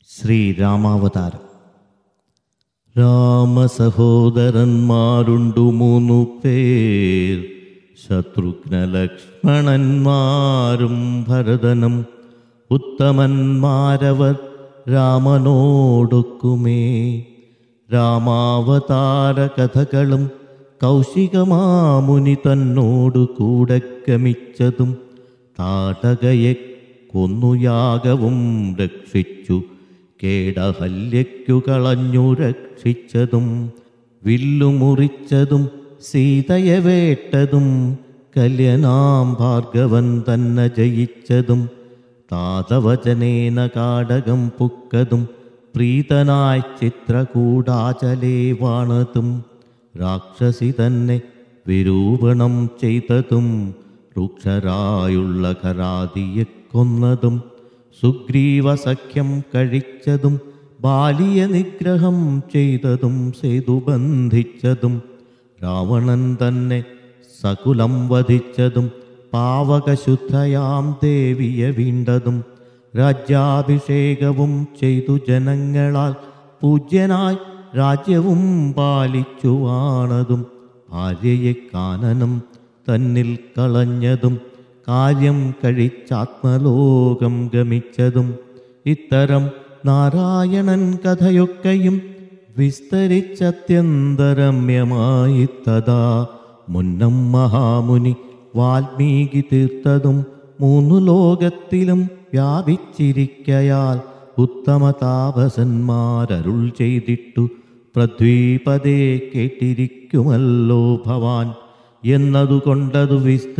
ശ്രീരാമാവതാരം രാമസഹോദരന്മാരുണ്ടു മൂന്നു പേർ ശത്രുഘ്ന ലക്ഷ്മണന്മാരും ഭരതനും ഉത്തമന്മാരവർ രാമനോടൊക്കുമേ രാമാവതാര കഥകളും കൗശികമാമുനി തന്നോടു കൂടെ ഗമിച്ചതും താടകയെ കൊന്നുയാഗവും രക്ഷിച്ചു കേടഹല്യയ്ക്കു കളഞ്ഞു രക്ഷിച്ചതും വില്ലുമുറിച്ചതും സീതയെ വേട്ടതും കല്യനാം ഭാർഗവൻ തന്നെ ജയിച്ചതും താതവചനേന കാടകം പുക്കതും പ്രീതനായി ചിത്രകൂടാചലേ വാണതും രാക്ഷസി തന്നെ വിരൂപണം ചെയ്തതും രുക്ഷരായുള്ള ഖരാതിയെ കൊന്നതും സുഗ്രീവസഖ്യം കഴിച്ചതും ബാലിയ നിഗ്രഹം ചെയ്തതും സേതു ബന്ധിച്ചതും രാവണൻ തന്നെ സകുലം വധിച്ചതും പാവകശുദ്ധയാം ദേവിയെ വീണ്ടതും രാജ്യാഭിഷേകവും ചെയ്തു ജനങ്ങളാൽ പൂജ്യനായി രാജ്യവും പാലിച്ചു വാണതും ഭാര്യയെ കാനനം തന്നിൽ കളഞ്ഞതും കാര്യം കഴിച്ചാത്മലോകം ഗമിച്ചതും ഇത്തരം നാരായണൻ കഥയൊക്കെയും വിസ്തരിച്ചത്യന്തരമ്യമായി തഥാ മുന്നം മഹാമുനി വാൽമീകി തീർത്തതും മൂന്നു ലോകത്തിലും വ്യാപിച്ചിരിക്കയാൽ ഉത്തമ താപസന്മാരരുൾ ചെയ്തിട്ടു പൃഥ്വീപദേ കേട്ടിരിക്കുമല്ലോ ഭവാൻ എന്നതുകൊണ്ടതു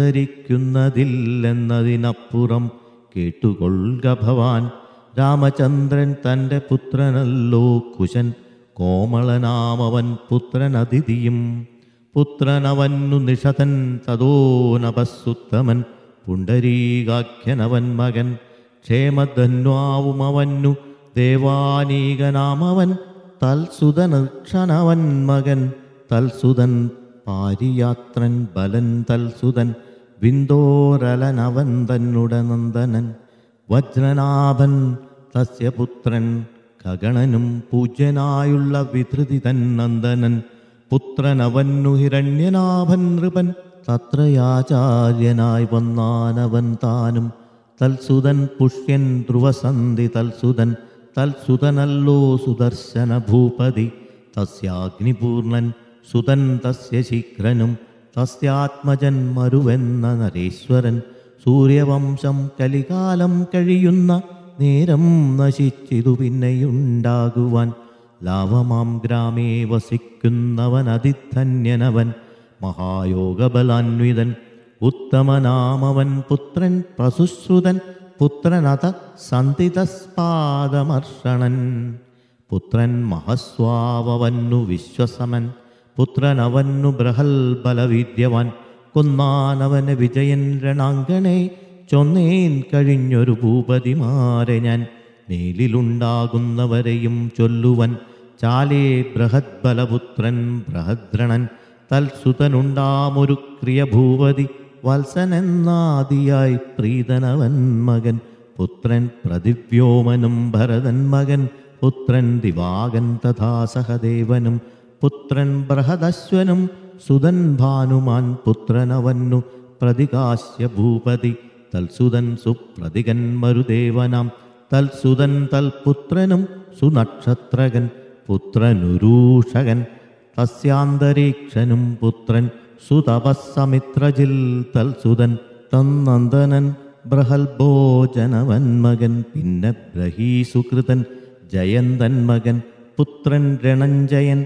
വിസ്തരിക്കുന്നതില്ലെന്നതിനപ്പുറം കേട്ടുകൊള്ളുക ഭവാൻ രാമചന്ദ്രൻ തൻ്റെ പുത്രനല്ലോ കുശൻ കോമളനാമവൻ പുത്രനതിഥിയും പുത്രനവന്നു നിഷതൻ തതോനപസ്സുത്തമൻ പുണ്ടരീകാഖ്യനവൻ മകൻ ക്ഷേമധന്വാവുമവന്നു ദേവാനീകനാമവൻ തൽസുതനക്ഷണവൻ മകൻ തൽസുതൻ പാരിയാത്രൻ ബലൻ തൽസുതൻ വിന്ദോരലനവൻ തന്നുട നന്ദനൻ വജ്രനാഭൻ തസ്യ പുത്രൻ ഖഗണനും പൂജ്യനായുള്ള വിധൃതി തൻ നന്ദനൻ പുത്രനവന്നു ഹിരണ്യനാഭൻ നൃപൻ തത്രയാചാര്യനായി വന്നാനവൻ താനും തൽസുതൻ പുഷ്യൻ ധ്രുവസന്ധി തൽസുതൻ തൽസുതനല്ലോ സുദർശന ഭൂപതി തസ്യാഗ്നിപൂർണൻ സുതൻ തസ്യ ശീഘ്രനും തസ്യാത്മജൻ മരുവെന്ന നരേശ്വരൻ സൂര്യവംശം കലികാലം കഴിയുന്ന നേരം നശിച്ചിതു പിന്നെയുണ്ടാകുവാൻ ലാവമാം ഗ്രാമേ വസിക്കുന്നവൻ അതിധന്യനവൻ മഹായോഗബലാന്വിതൻ ഉത്തമനാമവൻ പുത്രൻ പ്രസുശ്രുതൻ പുത്രനത സന്തിതസ്പാദമർഷണൻ പുത്രൻ മഹസ്വാവന്നു വിശ്വസമൻ പുത്രനവന്നു ബൃഹൽ ബലവിദ്യവാൻ കൊന്നാനവന് വിജയൻ രണാങ്കണേ ചൊന്നേൻ കഴിഞ്ഞൊരു ഭൂപതിമാരെ ഞാൻ മേലിലുണ്ടാകുന്നവരെയും ചൊല്ലുവൻ ചാലേ ബൃഹത് ബലപുത്രൻ ബൃഹദ്രണൻ തൽസുതനുണ്ടാമൊരു ക്രിയ ഭൂപതി വത്സനെന്നാദിയായി പ്രീതനവൻ മകൻ പുത്രൻ പ്രതിവ്യോമനും ഭരതൻ മകൻ പുത്രൻ ദിവാകൻ തഥാ സഹദേവനും പുത്രൻ ബൃഹദശ്വനും സുതൻ ഭാനുമാൻ പുത്രനവന്നു പ്രതികാശ്യ ഭൂപതി തൽസുതൻ സുപ്രതികൻ മരുദേവനാം തൽസുതൻ തൽപുത്രനും സുനക്ഷത്രകൻ പുത്രനുരൂഷകൻ തസ്യാന്തരീക്ഷനും പുത്രൻ സുതപസ്സമിത്രജിൽ തൽസുതൻ തന്നന്ദനൻ ബൃഹൽഭോജനവൻ മകൻ പിന്നെ ബ്രഹീസുകൃതൻ ജയന്തൻ മകൻ പുത്രൻ രണഞ്ജയൻ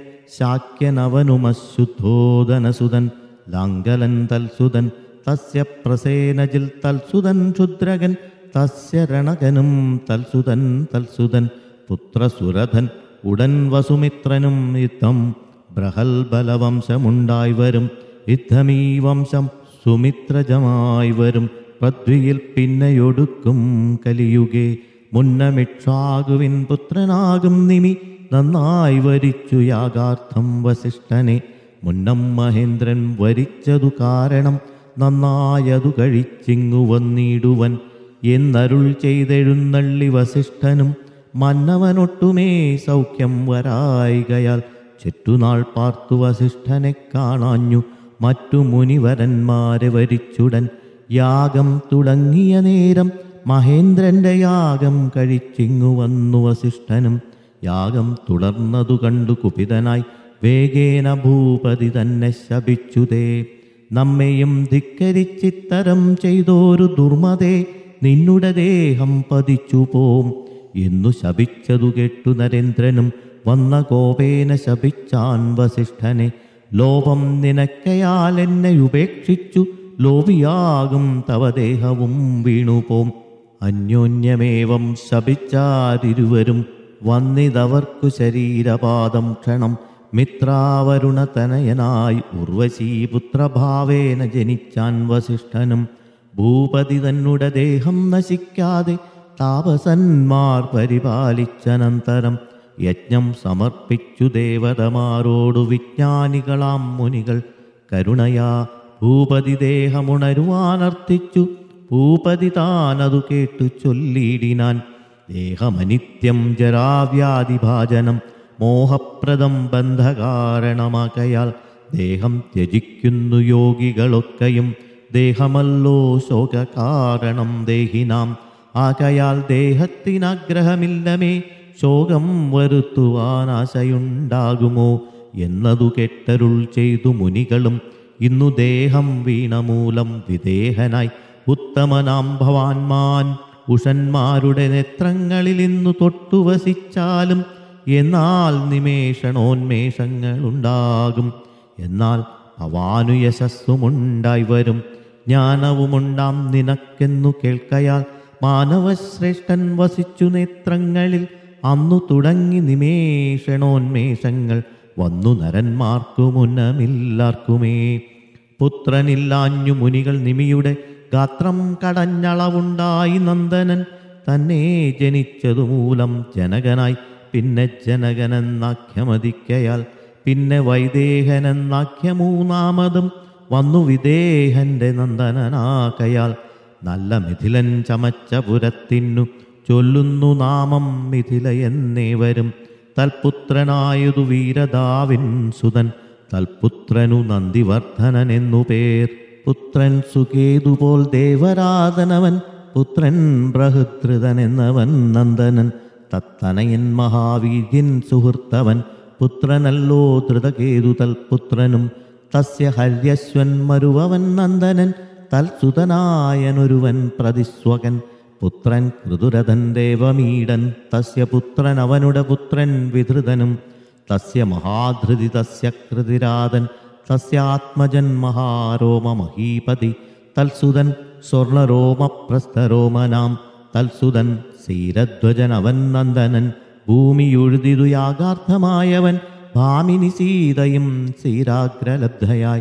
ശാക്യനവനുമശുദ്ധോദനസുതൻ ലാംഗലൻ തൽസുതൻ തസ്യ പ്രസേനജിൽ തൽസുതൻ ക്ഷുദ്രകൻ തസ്യ രണകനും തൽസുതൻ തൽസുതൻ പുത്രസുരഥൻ ഉടൻ വസുമിത്രനും യുദ്ധം ബൃഹൽ ബലവംശമുണ്ടായി വരും യുദ്ധമീ വംശം സുമിത്രജമായി വരും പൃഥ്വിയിൽ പിന്നെയൊടുക്കും കലിയുഗേ മുന്നമിക്ഷാകുവിൻ പുത്രനാകും നിമി നന്നായി വരിച്ചു യാഗാർത്ഥം വസിഷ്ഠനെ മുന്നം മഹേന്ദ്രൻ വരിച്ചതു കാരണം നന്നായതു കഴിച്ചിങ്ങു വന്നിടുവൻ എന്നരുൾ ചെയ്തെഴുന്നള്ളി വസിഷ്ഠനും മന്നവനൊട്ടുമേ സൗഖ്യം വരായികയാൽ ചെറ്റുനാൾ പാർത്തു വസിഷ്ഠനെ കാണാഞ്ഞു മറ്റു മുനിവരന്മാരെ വരിച്ചുടൻ യാഗം തുടങ്ങിയ നേരം മഹേന്ദ്രന്റെ യാഗം കഴിച്ചിങ്ങു വന്നു വസിഷ്ഠനും യാഗം തുടർന്നതു കണ്ടു കുപിതനായി വേഗേന ഭൂപതി തന്നെ ശപിച്ചുതേ നമ്മെയും ധിക്കരിച്ചിത്തരം ചെയ്തോരു ദുർമതേ നിന്നുടെ ദേഹം പതിച്ചു പോം എന്നു ശപിച്ചതു കേട്ടു നരേന്ദ്രനും വന്ന കോപേന ശപിച്ചാൻ വസിഷ്ഠനെ ലോപം നിനക്കയാൽ എന്നെ ഉപേക്ഷിച്ചു ലോപിയാകും തവ ദേഹവും വീണുപോം അന്യോന്യമേവം ശപിച്ചാരിരുവരും വന്നിതവർക്കു ശരീരപാദം ക്ഷണം മിത്രാവരുണതനയനായി ഉർവശീപുത്രഭാവേന ജനിച്ചാൻ വസിഷ്ഠനും ഭൂപതി തന്നുടെ ദേഹം നശിക്കാതെ താപസന്മാർ പരിപാലിച്ചനന്തരം യജ്ഞം സമർപ്പിച്ചു ദേവതമാരോടു വിജ്ഞാനികളാം മുനികൾ കരുണയാ ഭൂപതി ദേഹമുണരുവാനർത്ഥിച്ചു ഭൂപതി താനതു കേട്ടു ചൊല്ലിയിടിനാൻ ദേഹമനിത്യം ജരാവ്യാധിഭാജനം മോഹപ്രദം ബന്ധകാരണമാകയാൽ ദേഹം ത്യജിക്കുന്നു യോഗികളൊക്കെയും ദേഹമല്ലോ ശോകകാരണം ദേഹിനാം ആകയാൽ ദേഹത്തിനാഗ്രഹമില്ലമേ ശോകം വരുത്തുവാൻ ആശയുണ്ടാകുമോ എന്നതു കെട്ടരുൾ ചെയ്തു മുനികളും ഇന്നു ദേഹം വീണമൂലം വിദേഹനായി ഉത്തമനാം ഭവാൻമാൻ ഉഷന്മാരുടെ നേത്രങ്ങളിൽ ഇന്നു തൊട്ടുവസിച്ചാലും എന്നാൽ നിമേഷണോന്മേഷങ്ങളുണ്ടാകും എന്നാൽ ഭവാനു യശസ്സുമുണ്ടായി വരും ജ്ഞാനവുമുണ്ടാം നിനക്കെന്നു കേൾക്കയാൽ മാനവശ്രേഷ്ഠൻ വസിച്ചു നേത്രങ്ങളിൽ അന്നു തുടങ്ങി നിമേഷണോന്മേഷങ്ങൾ വന്നു നരന്മാർക്കു മുന്നമില്ലാർക്കുമേ പുത്രനില്ലാഞ്ഞു മുനികൾ നിമിയുടെ ഗാത്രം കടഞ്ഞളവുണ്ടായി നന്ദനൻ തന്നെ ജനിച്ചതു മൂലം ജനകനായി പിന്നെ ജനകനെന്നാഖ്യമതിക്കയാൽ പിന്നെ വൈദേഹനെന്നാഖ്യമൂന്നാമതും വന്നു വിദേഹന്റെ നന്ദനനാകയാൽ നല്ല മിഥിലൻ ചമച്ച പുരത്തിനു ചൊല്ലുന്നു നാമം മിഥില എന്നേവരും തൽപുത്രനായതു വീരദാവിൻ സുതൻ തൽപുത്രനു നന്ദിവർദ്ധനനെന്നു പേർ പുത്രൻ സുകേതുപോൽ ദേവരാധനവൻ പുത്രൻ ബൃഹദ്രതനെന്നവൻ നന്ദനൻ തത്തനയൻ മഹാവീര്യൻ സുഹൃത്തവൻ പുത്രനല്ലോ ധൃതകേതു തൽപുത്രനും തസ്യ ഹര്യശ്വൻ മരുവവൻ നന്ദനൻ തൽസുതനായനൊരുവൻ പ്രതിസ്വകൻ പുത്രൻ കൃതുരഥൻ ദേവമീഡൻ തസ്യ പുത്രൻ അവനുടെ പുത്രൻ വിധൃതനും തസ്യ മഹാധൃതി തസ്യ കൃതിരാതൻ തസ്യാത്മജൻ മഹാരോമ മഹീപതി തൽസുതൻ സ്വർണരോമപ്രസ്ഥരോമനാം തൽസുതൻ സീരധ്വജൻ അവൻ നന്ദനൻ ഭൂമിയൊഴുതിതു യാഗാർത്ഥമായവൻ ഭാമിനി സീതയും സീരാഗ്രലബ്ധയായി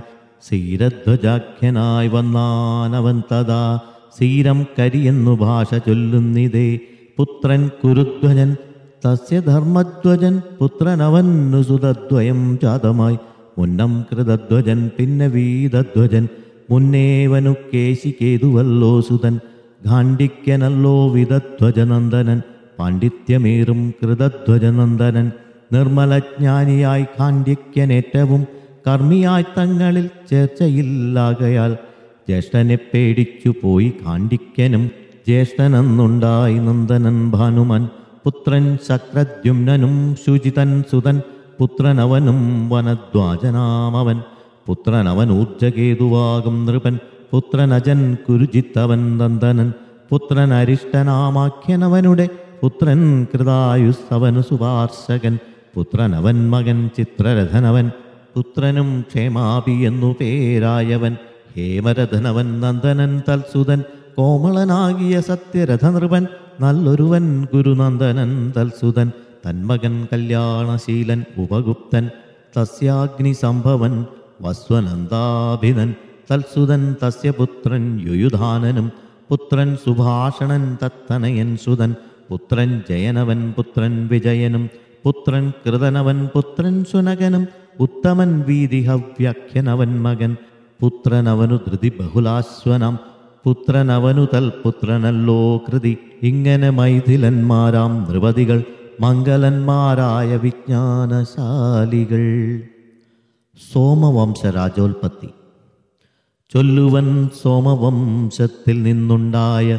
സീരധ്വജാഖ്യനായി വന്നാനവൻ തഥാ സീരം കരിയെന്നു ഭാഷ ചൊല്ലുന്നിതേ പുത്രൻ കുരുധ്വജൻ തസ്യ ധർമ്മധ്വജൻ പുത്രനവന്നു സുതദ്വയം ജാതമായി മുന്നം കൃതധ്വജൻ പിന്നെ വീതധ്വജൻ മുന്നേവനു കേശികേതുവല്ലോ സുതൻ ഗാണ്ഡിക്യനല്ലോ വിദധ്വജനന്ദനൻ പാണ്ഡിത്യമേറും കൃതധ്വജനന്ദനൻ നിർമ്മലജ്ഞാനിയായി ഖാണ്ഡിക്യനേറ്റവും കർമ്മിയായി തങ്ങളിൽ ചേർച്ചയില്ലാകയാൽ ജ്യേഷ്ഠനെ പേടിച്ചു പോയി കാണ്ഡിക്യനും ജ്യേഷ്ഠനെന്നുണ്ടായി നന്ദനൻ ഭാനുമൻ പുത്രൻ ശക്രദ്യുമ്നനും ശുചിതൻ സുതൻ പുത്രനവനും വനദ്വാജനാമവൻ പുത്രനവൻ ഊർജകേതുവാകും നൃപൻ പുത്രനജൻ കുരുജിത്തവൻ നന്ദനൻ പുത്രൻ അരിഷ്ടനാമാഖ്യനവനുടെ പുത്രൻ കൃതായുസ്തവനു സുപാർശകൻ പുത്രനവൻ മകൻ ചിത്രരഥനവൻ പുത്രനും ക്ഷേമാപി എന്നു പേരായവൻ ഹേമരഥനവൻ നന്ദനൻ തൽസുതൻ കോമളനാകിയ സത്യരഥനൃപൻ നല്ലൊരുവൻ ഗുരുനന്ദനൻ തൽസുതൻ തന്മകൻ കല്യാണശീലൻ ഉപഗുപ്തൻ തസ്യാഗ്നി സംഭവൻ വസ്വനന്ദാഭിനൻ തൽസുതൻ തസ്യ പുത്രൻ യുയുധാനനും പുത്രൻ സുഭാഷണൻ തത്തനയൻ സുതൻ പുത്രൻ ജയനവൻ പുത്രൻ വിജയനും പുത്രൻ കൃതനവൻ പുത്രൻ സുനകനും ഉത്തമൻ വീതിഹവ്യാഖ്യനവൻ മകൻ പുത്രനവനു ധൃതി ബഹുലാശ്വനം പുത്രനവനു തൽപുത്രനല്ലോ കൃതി ഇങ്ങനെ മൈഥിലന്മാരാം നൃപതികൾ മംഗലന്മാരായ വിജ്ഞാനശാലികൾ സോമവംശ രാജോൽപത്തി ചൊല്ലുവൻ സോമവംശത്തിൽ നിന്നുണ്ടായ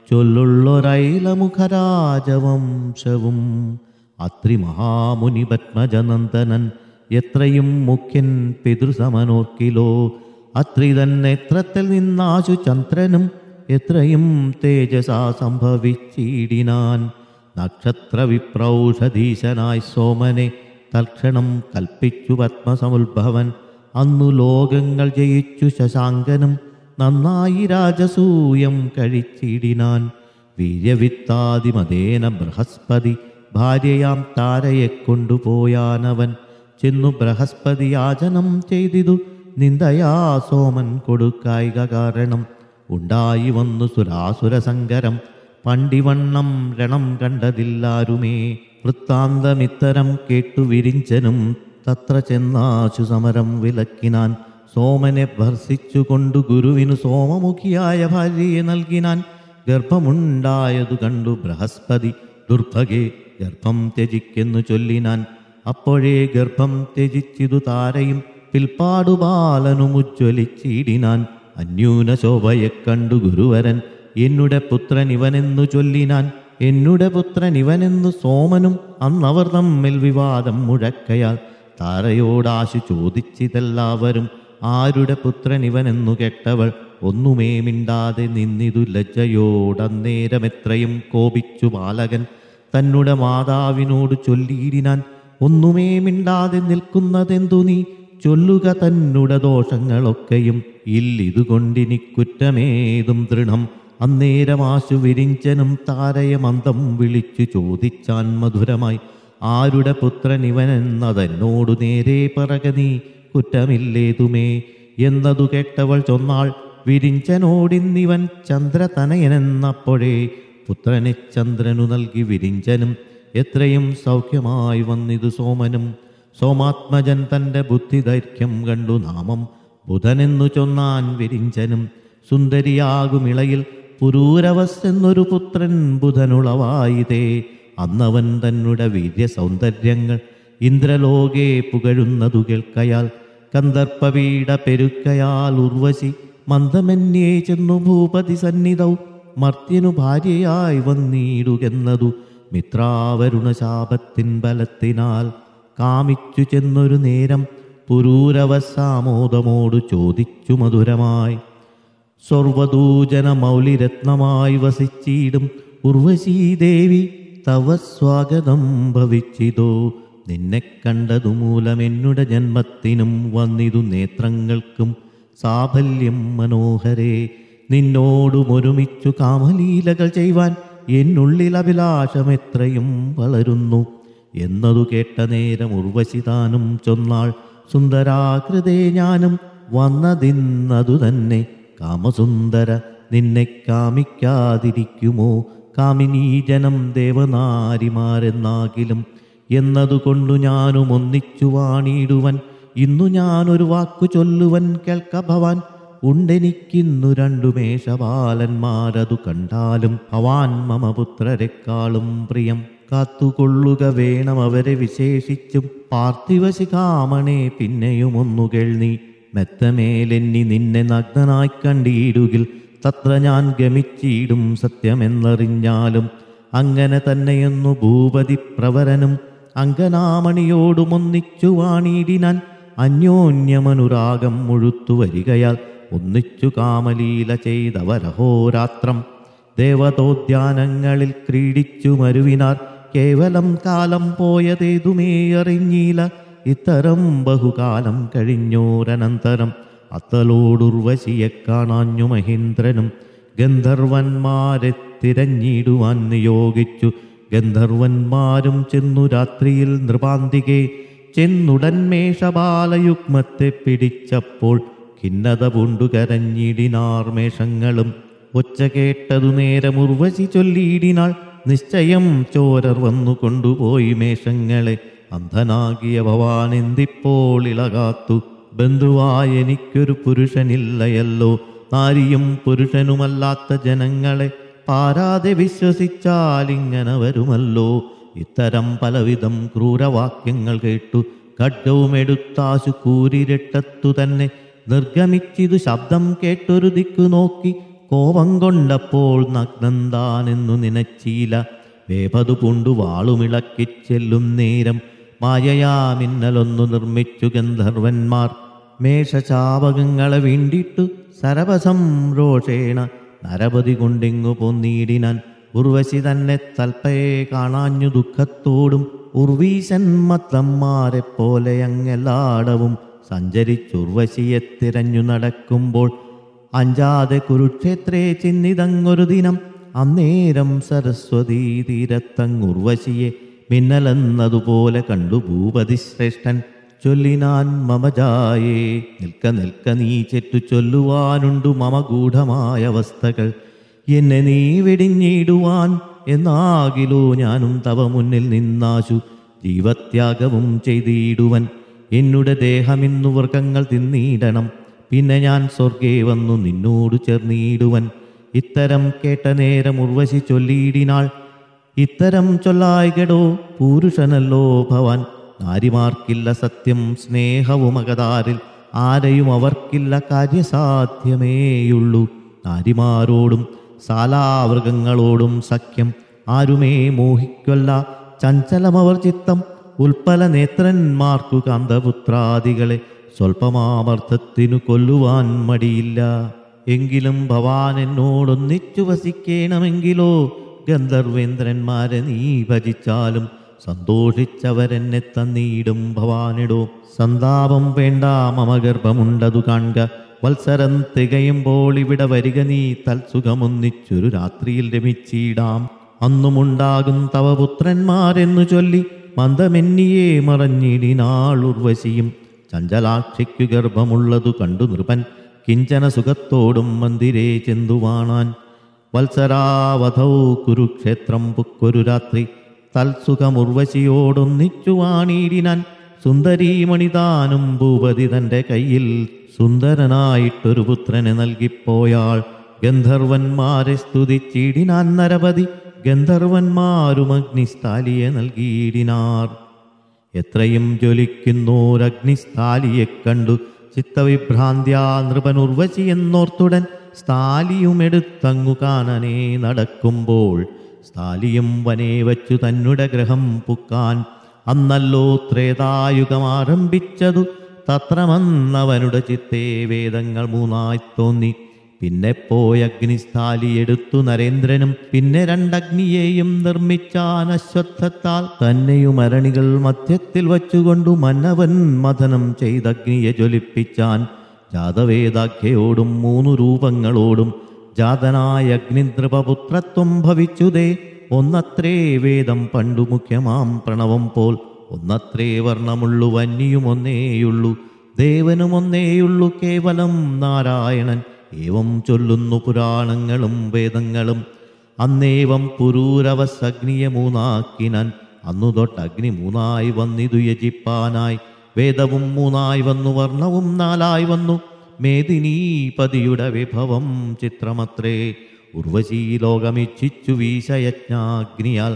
ചൊല്ലുള്ളൊരൈലമുഖരാജവംശവും അത്രി മഹാമുനി പത്മജനന്ദനൻ എത്രയും മുഖ്യൻ പിതൃസമനോർക്കിലോ അത്രി തന്നെത്രത്തിൽ നിന്നാശു ചന്ദ്രനും എത്രയും തേജസാ സംഭവിച്ചിടിനാൻ നക്ഷത്ര വിപ്രൗഷധീശനായി സോമനെ തൽക്ഷണം കൽപ്പിച്ചു പത്മസമുദ്ഭവൻ അന്നു ലോകങ്ങൾ ജയിച്ചു ശശാങ്കനും നന്നായി രാജസൂയം കഴിച്ചിടിനാൻ വീര്യവിത്താതിമതേന ബൃഹസ്പതി ഭാര്യയാം താരയെ കൊണ്ടുപോയാനവൻ ചെന്നു ബൃഹസ്പതി യാചനം ചെയ്തിതു നിന്ദയാ സോമൻ കൊടുക്കായിക കാരണം ഉണ്ടായി വന്നു സുരാസുര സങ്കരം പണ്ടിവണ്ണം രണം കണ്ടതില്ലാരുമേ വൃത്താന്തമിത്തരം കേട്ടു വിരിഞ്ചനും തത്ര ചെന്നാശു സമരം വിലക്കിനാൻ സോമനെ ഭർസിച്ചുകൊണ്ടു ഗുരുവിനു സോമമുഖിയായ ഭാര്യയെ നൽകിനാൻ ഗർഭമുണ്ടായതു കണ്ടു ബൃഹസ്പതി ദുർഭഗേ ഗർഭം ത്യജിക്കെന്നു ചൊല്ലിനാൻ അപ്പോഴേ ഗർഭം ത്യജിച്ചിതു താരയും പിൽപ്പാടു ബാലനുമുജ്വലിച്ചിടിനാൻ അന്യൂന ശോഭയെ കണ്ടു ഗുരുവരൻ എന്നുടെ പുത്രൻ ഇവനെന്നു ചൊല്ലിനാൻ എന്നുടെ പുത്രൻ ഇവനെന്നു സോമനും അന്നവർ തമ്മിൽ വിവാദം മുഴക്കയാൽ താരയോടാശു ചോദിച്ചിതെല്ലാവരും ആരുടെ പുത്രൻ ഇവനെന്നു കേട്ടവൾ ഒന്നുമേ മിണ്ടാതെ നിന്നിതു ലജ്ജയോടന്നേരമെത്രയും കോപിച്ചു ബാലകൻ തന്നുടെ മാതാവിനോട് ചൊല്ലിയിടിനാൻ ഒന്നുമേ മിണ്ടാതെ നിൽക്കുന്നതെന്തു നീ ചൊല്ലുക തന്നുടെ ദോഷങ്ങളൊക്കെയും ഇല്ലിതുകൊണ്ടിനി കുറ്റമേതും ദൃഢം അന്നേരമാശു വിരിഞ്ചനും താരയ മന്ദം വിളിച്ചു ചോദിച്ചാൻ മധുരമായി ആരുടെ പുത്രൻ ഇവനെന്നതെന്നോടു നേരെ പറക നീ കുറ്റമില്ലേതുമേ എന്നതു കേട്ടവൾ ചൊന്നാൾ വിരിഞ്ചനോടിന്നിവൻ ചന്ദ്രതനയനെന്നപ്പോഴേ പുത്രനെ ചന്ദ്രനു നൽകി വിരിഞ്ചനും എത്രയും സൗഖ്യമായി വന്നിതു സോമനും സോമാത്മജൻ തൻ്റെ ബുദ്ധിദൈർഘ്യം കണ്ടു നാമം ബുധനെന്നു ചൊന്നാൻ വിരിഞ്ചനും സുന്ദരിയാകുമിളയിൽ പുരൂരവസ് എന്നൊരു പുത്രൻ ബുധനുളവായിതേ അന്നവൻ തന്നുടെ വീര്യ സൗന്ദര്യങ്ങൾ ഇന്ദ്രലോകെ പുകഴുന്നതു കേൾക്കയാൽ കന്ദർപ്പവീട പെരുക്കയാൽ ഉർവശി മന്ദമന്യേ ചെന്നു ഭൂപതി സന്നിധൗ മർത്യനു ഭാര്യയായി വന്നിടുകെന്നതു മിത്രാവരുണ ശാപത്തിൻ ബലത്തിനാൽ കാമിച്ചു ചെന്നൊരു നേരം പുരൂരവസാമോദമോടു ചോദിച്ചു മധുരമായി സ്വർവദൂജന മൗലിരത്നമായി വസിച്ചിടും ഉർവശീദേവി തവ സ്വാഗതം ഭവിച്ചിതോ നിന്നെ കണ്ടതു മൂലം എന്നുടെ ജന്മത്തിനും വന്നിതു നേത്രങ്ങൾക്കും സാഫല്യം മനോഹരേ നിന്നോടും ഒരുമിച്ചു കാമലീലകൾ ചെയ്യുവാൻ എന്നുള്ളിൽ അഭിലാഷം എത്രയും വളരുന്നു എന്നതു കേട്ട നേരം ഉർവശിതാനും ചൊന്നാൾ സുന്ദരാകൃതേ ഞാനും വന്നതിന്നതു തന്നെ കാമസുന്ദര നിന്നെ കാമിക്കാതിരിക്കുമോ കാമിനീജനം ദേവനാരിമാരെന്നാകിലും എന്നതുകൊണ്ടു ഞാനും ഒന്നിച്ചു വാണിടുവൻ ഇന്നു ഞാനൊരു വാക്കു ചൊല്ലുവൻ കേൾക്ക ഭവാൻ ഉണ്ടെനിക്കിന്നു രണ്ടു മേഷബാലന്മാരതു കണ്ടാലും ഭവാൻ മമ പുത്രരെക്കാളും പ്രിയം കാത്തുകൊള്ളുക വേണം അവരെ വിശേഷിച്ചും പാർത്ഥിവശിഖാമണേ പിന്നെയും ഒന്നു കേൾനീ മെത്തമേലെന്നി നിന്നെ നഗ്നനായി കണ്ടിടുകിൽ തത്ര ഞാൻ ഗമിച്ചിടും സത്യമെന്നറിഞ്ഞാലും അങ്ങനെ തന്നെയെന്നു ഭൂപതി പ്രവരനും അങ്കനാമണിയോടുമൊന്നിച്ചു വാണിടിനാൻ അന്യോന്യമനുരാഗം മുഴുത്തു വരികയാൽ ഒന്നിച്ചു കാമലീല ചെയ്തവരഹോരാത്രം ദേവതോദ്യാനങ്ങളിൽ ക്രീഡിച്ചു മരുവിനാർ കേവലം കാലം പോയതേതുമേ അറിഞ്ഞീല ഇത്തരം ബഹുകാലം കഴിഞ്ഞോരനന്തരം അത്തലോടുർവശിയെ കാണാഞ്ഞു മഹേന്ദ്രനും ഗന്ധർവന്മാരെ തിരഞ്ഞിടുവാൻ നിയോഗിച്ചു ഗന്ധർവന്മാരും ചെന്നു രാത്രിയിൽ നൃപാന്തികെ ചെന്നുടൻ മേഷബാലയുഗ്മത്തെ പിടിച്ചപ്പോൾ ഖിന്നത പൂണ്ടു കരഞ്ഞിടിനാർ മേഷങ്ങളും ഒച്ച കേട്ടതു നേരം ഉർവശി ചൊല്ലിയിടിനാൾ നിശ്ചയം ചോരർ വന്നു കൊണ്ടുപോയി മേഷങ്ങളെ അന്ധനാകിയ ഭവാൻ എന്തിപ്പോൾ ഇളകാത്തു ബന്ധുവായ എനിക്കൊരു പുരുഷനില്ലയല്ലോ നാരിയും പുരുഷനുമല്ലാത്ത ജനങ്ങളെ പാരാതെ വിശ്വസിച്ചാൽ ഇങ്ങനെ വരുമല്ലോ ഇത്തരം പലവിധം ക്രൂരവാക്യങ്ങൾ കേട്ടു ഖഡ്ഗവും എടുത്താശു കൂരിരട്ടത്തു തന്നെ നിർഗമിച്ചിതു ശബ്ദം കേട്ടൊരു ദിക്കു നോക്കി കോപം കൊണ്ടപ്പോൾ നഗ്നന്താനെന്നു നിനച്ചീല വേപതു പൂണ്ടു വാളുമിളക്കി ചെല്ലും നേരം മായയാ മിന്നലൊന്നു നിർമ്മിച്ചു ഗന്ധർവന്മാർ മേഷചാപകങ്ങളെ വീണ്ടിട്ടു സരവസം രോഷേണ നരപതി കൊണ്ടിങ്ങു പൊന്നീടിനാൻ ഉർവശി തന്നെ തൽപ്പയെ കാണാഞ്ഞു ദുഃഖത്തോടും ഉർവീശൻ മത്തന്മാരെ പോലെ അങ്ങെല്ലാടവും സഞ്ചരിച്ചുർവശിയെ തിരഞ്ഞു നടക്കുമ്പോൾ അഞ്ചാതെ കുരുക്ഷേത്രേ ചിന്നിതങ്ങൊരു ദിനം അന്നേരം സരസ്വതീ തീരത്തങ്ങുർവശിയെ മിന്നലെന്നതുപോലെ കണ്ടു ഭൂപതി ശ്രേഷ്ഠൻ ചൊല്ലിനാൻ മമജായേ നിൽക്ക നിൽക്ക നീ ചെറ്റു ചൊല്ലുവാനുണ്ടു മമ ഗൂഢമായ അവസ്ഥകൾ എന്നെ നീ വെടിഞ്ഞിടുവാൻ എന്നാകിലോ ഞാനും തവ മുന്നിൽ നിന്നാശു ജീവത്യാഗവും ചെയ്തിടുവൻ എന്നുടെ ദേഹമിന്നു വർഗങ്ങൾ തിന്നിടണം പിന്നെ ഞാൻ സ്വർഗേ വന്നു നിന്നോട് ചേർന്നിടുവൻ ഇത്തരം കേട്ട നേരം ഉർവശി ചൊല്ലിയിടിനാൾ ഇത്തരം ചൊല്ലായികടോ പുരുഷനല്ലോ ഭവാൻ നാരിമാർക്കില്ല സത്യം സ്നേഹവും അകതാരിൽ ആരെയും അവർക്കില്ല കാര്യസാധ്യമേയുള്ളൂ നാരിമാരോടും സാലാവൃഗങ്ങളോടും സഖ്യം ആരുമേ മോഹിക്കൊല്ല ചഞ്ചലമവർ ചിത്തം ഉൽപ്പല നേത്രന്മാർക്കു കാന്തപുത്രാദികളെ സ്വൽപ്പമാമർത്ഥത്തിനു കൊല്ലുവാൻ മടിയില്ല എങ്കിലും ഭവാൻ എന്നോടൊന്നിച്ചു വസിക്കേണമെങ്കിലോ ഗന്ധർവേന്ദ്രന്മാരെ നീ ഭജിച്ചാലും സന്തോഷിച്ചവരെന്നെ തന്നീടും ഭവാനിടോ സന്താപം വേണ്ട മമ ഗർഭമുണ്ടതു കാൺക വത്സരം തികയുമ്പോൾ ഇവിടെ വരിക നീ തൽസുഖമൊന്നിച്ചൊരു രാത്രിയിൽ രമിച്ചിടാം അന്നുമുണ്ടാകും തവ പുത്രന്മാരെന്നു ചൊല്ലി മന്ദമെന്നിയെ മറഞ്ഞിടിനാൾ ഉർവശിയും ചഞ്ചലാക്ഷിക്കു ഗർഭമുള്ളതു കണ്ടു നൃപൻ കിഞ്ചന സുഖത്തോടും മന്ദിരേ ചെന്തുവാണാൻ വത്സരാവധൗ കുരുക്ഷേത്രം പുക്കൊരു രാത്രി തൽസുഖമുർവശിയോടൊന്നിച്ചു വാണീടിനാൻ സുന്ദരീമണിതാനും ഭൂപതി തൻ്റെ കയ്യിൽ സുന്ദരനായിട്ടൊരു പുത്രനെ നൽകിപ്പോയാൾ ഗന്ധർവന്മാരെ സ്തുതിച്ചിടിനാൻ നരപതി ഗന്ധർവന്മാരും അഗ്നിസ്ഥാലിയെ നൽകിയിടിനാർ എത്രയും ജ്വലിക്കുന്നോരഗ്നിസ്ഥാലിയെ കണ്ടു ചിത്തവിഭ്രാന്ത്യാ നൃപനുർവശി എന്നോർത്തുടൻ സ്ഥാലിയുമെടുത്തങ്ങു കാണനേ നടക്കുമ്പോൾ സ്ഥാലിയും വനേ വച്ചു തന്നുടെ ഗ്രഹം പുക്കാൻ അന്നല്ലോ ത്രേതായുഗം ആരംഭിച്ചതു തത്രമന്നവനുടെ ചിത്തേ വേദങ്ങൾ മൂന്നായി തോന്നി പിന്നെ പോയ അഗ്നിസ്ഥാലി എടുത്തു നരേന്ദ്രനും പിന്നെ രണ്ടഗ്നിയെയും നിർമ്മിച്ചാൻ അശ്വത്ഥത്താൽ തന്നെയും അരണികൾ മധ്യത്തിൽ വച്ചുകൊണ്ടു മന്നവൻ മഥനം ചെയ്തഗ്നിയെ ജ്വലിപ്പിച്ചാൻ ജാതവേദാഖ്യയോടും മൂന്നു രൂപങ്ങളോടും ജാതനായ അഗ്നിദ്രപുത്രത്വം ഭവിച്ചുതേ ഒന്നത്രേ വേദം പണ്ടു മുഖ്യമാം പ്രണവം പോൽ ഒന്നത്രേ വർണ്ണമുള്ളു വന്യയും ഒന്നേയുള്ളൂ ദേവനും ഒന്നേയുള്ളൂ കേവലം നാരായണൻ ഏവം ചൊല്ലുന്നു പുരാണങ്ങളും വേദങ്ങളും അന്നേവം പുരൂരവസഗ്നിയെ മൂന്നാക്കിനാൻ അന്നു തൊട്ട് അഗ്നി മൂന്നായി വന്നിതു യജിപ്പാനായി വേദവും മൂന്നായി വന്നു വർണ്ണവും നാലായി വന്നു മേദിനീപതിയുടെ വിഭവം ചിത്രമത്രേ ഉർവശീ ലോകമിച്ഛിച്ചു വീശയജ്ഞാഗ്നിയാൽ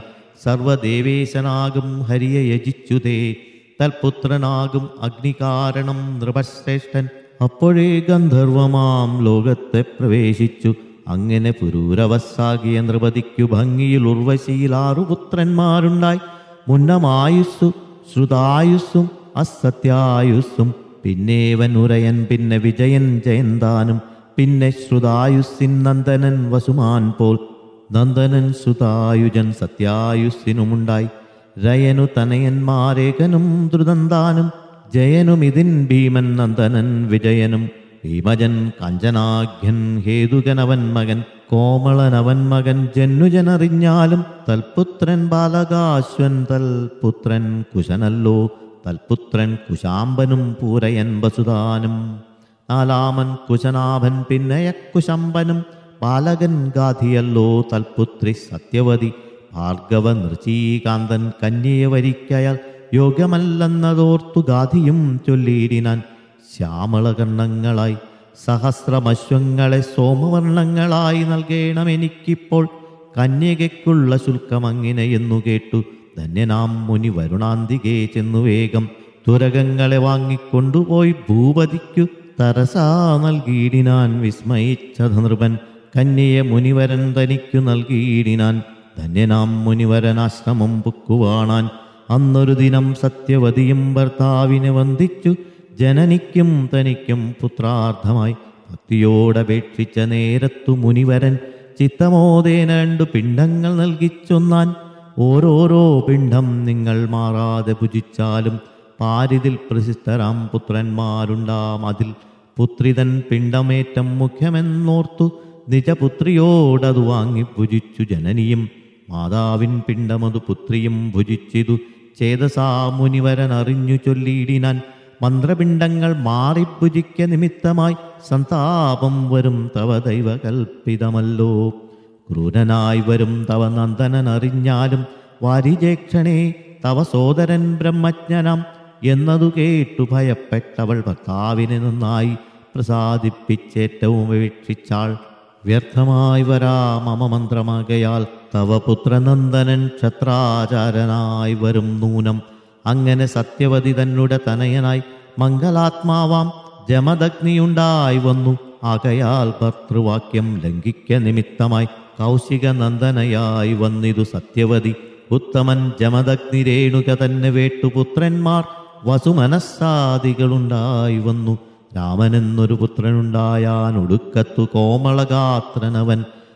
സർവദേവേശനാകും ഹരിയെ യജിച്ചുതേ തൽപുത്രനാകും അഗ്നികാരണം നൃപശ്രേഷ്ഠൻ അപ്പോഴേ ഗന്ധർവമാം ലോകത്തെ പ്രവേശിച്ചു അങ്ങനെ പുരൂരവസ്സാകിയ നൃപതിക്കു ഭംഗിയിൽ ഉർവശിയിൽ ആറു പുത്രന്മാരുണ്ടായി മുന്നമായുസ്സു ശ്രുതായുസ്സും അസത്യായുസ്സും പിന്നേവൻ ഉരയൻ പിന്നെ വിജയൻ ജയന്താനും പിന്നെ ശ്രുതായുസ്സിൻ നന്ദനൻ വസുമാൻ പോൽ നന്ദനൻ ശ്രുതായുജൻ സത്യായുസ്സിനുമുണ്ടായി രയനു തനയന്മാരേകനും ദ്രുതന്താനും ജയനും ഇതിൻ ഭീമൻ നന്ദനൻ വിജയനും ഭീമജൻ കഞ്ചനാഖ്യൻ ഹേതുകനവൻ മകൻ കോമളനവൻ മകൻ ജന്നുജനറിഞ്ഞാലും തൽപുത്രൻ ബാലകാശ്വൻ തൽപുത്രൻ കുശനല്ലോ തൽപുത്രൻ കുശാംബനും പൂരയൻ വസുതാനും നാലാമൻ കുശനാഭൻ പിന്നയക്കുശമ്പനും ബാലകൻ ഗാധിയല്ലോ തൽപുത്രി സത്യവതി ഭാർഗവ നൃചീകാന്തൻ കന്യയെ വരിക്കയാൽ യോഗ്യമല്ലെന്നതോർത്തു ഗാധിയും ചൊല്ലിയിടിനാൻ ശ്യാമളകർണങ്ങളായി സഹസ്രമശ്വങ്ങളെ സോമവർണ്ണങ്ങളായി നൽകേണം എനിക്കിപ്പോൾ കന്യകയ്ക്കുള്ള ശുൽക്കം അങ്ങനെയെന്നു കേട്ടു ധന്യനാം മുനി വരുണാന്തികെ ചെന്നു വേഗം തുരകങ്ങളെ വാങ്ങിക്കൊണ്ടുപോയി ഭൂപതിക്കു തരസാ നൽകിയിടിനാൻ വിസ്മയിച്ച നൃപൻ കന്യയെ മുനിവരൻ തനിക്കു നൽകിയിടിനാൻ ധന്യനാം മുനിവരൻ ആശ്രമം പുക്കുവാണാൻ അന്നൊരു ദിനം സത്യവതിയും ഭർത്താവിനെ വന്ദിച്ചു ജനനിക്കും തനിക്കും പുത്രാർത്ഥമായി ഭക്തിയോടപേക്ഷിച്ച നേരത്തു മുനിവരൻ ചിത്തമോദേന രണ്ടു പിണ്ടങ്ങൾ നൽകിച്ചൊന്നാൻ ഓരോരോ പിണ്ഡം നിങ്ങൾ മാറാതെ ഭുജിച്ചാലും പാരിതിൽ പ്രസിദ്ധരാം പുത്രന്മാരുണ്ടാം അതിൽ പുത്രിതൻ പിണ്ടമേറ്റം മുഖ്യമെന്നോർത്തു നിജപുത്രിയോടതു വാങ്ങി ഭുജിച്ചു ജനനിയും മാതാവിൻ പിണ്ടമതു പുത്രിയും ഭുജിച്ചിതു ചേതസാ മുനിവരൻ അറിഞ്ഞു ചൊല്ലിയിടിനാൻ മന്ത്രപിണ്ഡങ്ങൾ മാറി ഭുജിക്ക നിമിത്തമായി സന്താപം വരും തവ ദൈവ കൽപ്പിതമല്ലോ ക്രൂരനായി വരും തവ നന്ദനൻ അറിഞ്ഞാലും വാരിജേക്ഷണേ തവ സോദരൻ ബ്രഹ്മജ്ഞനം എന്നതു കേട്ടു ഭയപ്പെട്ടവൾ ഭർത്താവിനെ നന്നായി പ്രസാദിപ്പിച്ചേറ്റവും വീക്ഷിച്ചാൾ വ്യർത്ഥമായി വരാ മമ മന്ത്രമാകയാൽ തവ പുത്രനന്ദനൻ ക്ഷത്രാചാരനായി വരും നൂനം അങ്ങനെ സത്യവതി തന്നുടെ തനയനായി മംഗലാത്മാവാം ജമദഗ്നിയുണ്ടായി വന്നു ആകയാൽ ഭർത്തൃവാക്യം ലംഘിക്ക നിമിത്തമായി കൗശിക നന്ദനയായി വന്നിതു സത്യവതി ഉത്തമൻ ജമദഗ്നി രേണുക തന്നെ വേട്ടുപുത്രന്മാർ വസുമനസ്സാദികളുണ്ടായി വന്നു രാമനെന്നൊരു പുത്രനുണ്ടായാൻ ഒടുക്കത്തു കോമളഗാത്രനവൻ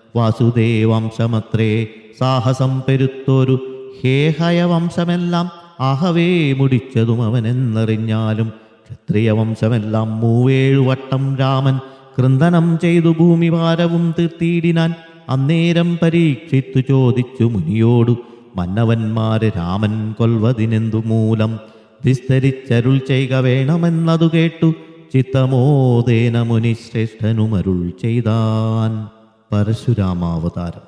വാസുദേവംശമത്രേ സാഹസം പെരുത്തൊരു ഹേഹയ വംശമെല്ലാം ആഹവേ മുടിച്ചതും അവനെന്നറിഞ്ഞാലും ക്ഷത്രിയ വംശമെല്ലാം മൂവേഴു വട്ടം രാമൻ കൃന്ദനം ചെയ്തു ഭൂമിഭാരവും തീർത്തിയിടിനാൻ അന്നേരം പരീക്ഷിച്ചു ചോദിച്ചു മുനിയോടു മന്നവന്മാരെ രാമൻ കൊൽവതിനെന്തു മൂലം വിസ്തരിച്ചരുൾ ചെയ്യുക വേണമെന്നതു കേട്ടു ചിത്തമോദേന മുനിശ്രേഷ്ഠനുമരുൾ ചെയ്താൻ പരശുരാമാവതാരം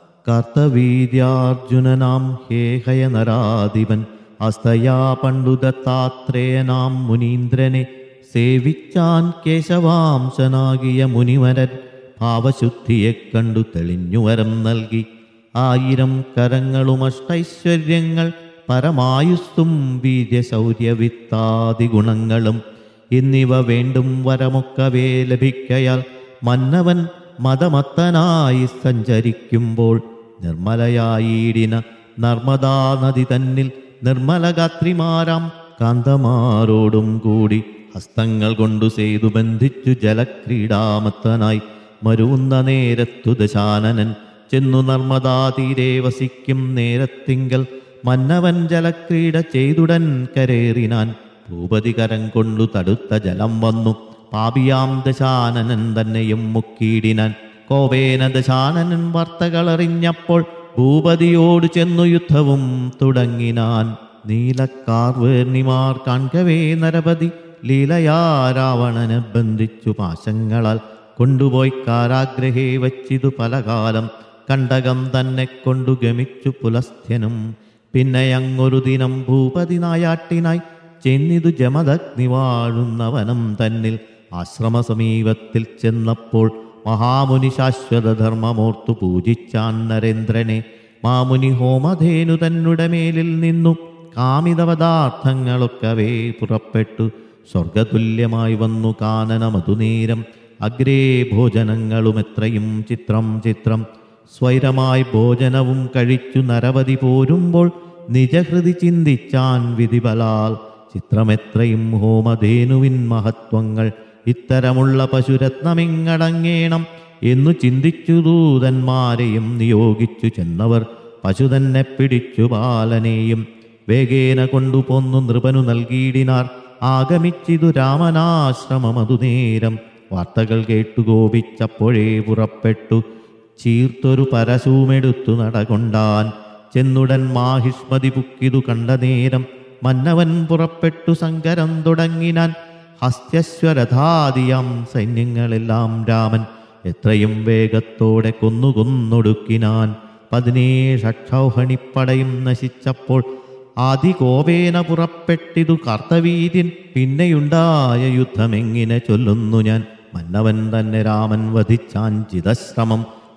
കർത്തവീര്യാർജുനനാം ഹേഹയ നരാധിപൻ അസ്തയാ പണ്ടു ദത്താത്രേയനാം മുനീന്ദ്രനെ സേവിച്ചാൻ കേശവാംശനാകിയ മുനിവരൻ ഭാവശുദ്ധിയെ കണ്ടു തെളിഞ്ഞു വരം നൽകി ആയിരം കരങ്ങളും അഷ്ടൈശ്വര്യങ്ങൾ പരമായുസ്സും വീര്യശൗര്യവിത്താദി ഗുണങ്ങളും എന്നിവ വേണ്ടും വരമൊക്കവേ ലഭിക്കയാൽ മന്നവൻ മതമത്തനായി സഞ്ചരിക്കുമ്പോൾ നിർമ്മലയായിടിന നർമ്മദാ നദി തന്നിൽ നിർമ്മലഗാത്രിമാരാം കാന്തമാരോടും കൂടി ഹസ്തങ്ങൾ കൊണ്ടു ചെയ്തു ബന്ധിച്ചു ജലക്രീഡാമത്തനായി മരുവുന്ന നേരത്തു ദശാനനൻ ചെന്നു നർമ്മദാ തീരെ വസിക്കും നേരത്തിങ്കൽ മന്നവൻ ജലക്രീഡ ചെയ്തുടൻ കരേറിനാൻ ഭൂപതി കരം കൊണ്ടു തടുത്ത ജലം വന്നു പാപിയാം ദശാനനൻ തന്നെയും മുക്കിയിടിനാൻ കോപേന ദശാനനൻ വാർത്തകളറിഞ്ഞപ്പോൾ ഭൂപതിയോട് ചെന്നു യുദ്ധവും തുടങ്ങിനാൻ നീലക്കാർവേർണിമാർ കാൺകവേ നരപതി ലീലയാ രാവണനെ ബന്ധിച്ചു പാശങ്ങളാൽ കൊണ്ടുപോയി കാരാഗ്രഹേ വച്ചിതു പലകാലം കണ്ടകം തന്നെ കൊണ്ടു ഗമിച്ചു പുലസ്ഥ്യനും പിന്നെ അങ്ങൊരു ദിനം ഭൂപതി നായാട്ടിനായി ചെന്നിതു ജമദഗ്നി വാഴുന്നവനം തന്നിൽ ആശ്രമ സമീപത്തിൽ ചെന്നപ്പോൾ മഹാമുനി ശാശ്വത ധർമ്മമോർത്തു പൂജിച്ചാൻ നരേന്ദ്രനെ മാമുനി ഹോമധേനു തന്നുടെ മേലിൽ നിന്നു കാമിത പദാർത്ഥങ്ങളൊക്കവേ പുറപ്പെട്ടു സ്വർഗതുല്യമായി വന്നു കാനന മധുനേരം അഗ്രേ ഭോജനങ്ങളും എത്രയും ചിത്രം ചിത്രം സ്വൈരമായി ഭോജനവും കഴിച്ചു നരവധി പോരുമ്പോൾ നിജഹൃതി ചിന്തിച്ചാൻ വിധിബലാൽ ചിത്രമെത്രയും ഹോമധേനുവിൻ മഹത്വങ്ങൾ ഇത്തരമുള്ള പശുരത്നമിങ്ങടങ്ങേണം എന്നു ചിന്തിച്ചു ദൂതന്മാരെയും നിയോഗിച്ചു ചെന്നവർ പശു തന്നെ പിടിച്ചു ബാലനെയും വേഗേന കൊണ്ടുപോന്നു നൃപനു നൽകിയിടിനാർ ആഗമിച്ചിതു രാമനാശ്രമമതു നേരം വാർത്തകൾ കേട്ടു കോപിച്ചപ്പോഴേ പുറപ്പെട്ടു ചീർത്തൊരു പരശുമെടുത്തു നടകൊണ്ടാൻ ചെന്നുടൻ മാഹിഷ്മതി പുക്കിതു കണ്ട നേരം മന്നവൻ പുറപ്പെട്ടു സങ്കരം തുടങ്ങിനാൻ ഹസ്ത്യശ്വരഥാദിയാം സൈന്യങ്ങളെല്ലാം രാമൻ എത്രയും വേഗത്തോടെ കൊന്നു കൊന്നൊടുക്കിനാൻ പതിനേഴ് അക്ഷൗഹണിപ്പടയും നശിച്ചപ്പോൾ ആദികോപേന പുറപ്പെട്ടിതു കർത്തവീര്യൻ പിന്നെയുണ്ടായ യുദ്ധമെങ്ങിനെ ചൊല്ലുന്നു ഞാൻ മന്നവൻ തന്നെ രാമൻ വധിച്ചാൻ ചിതശ്രമം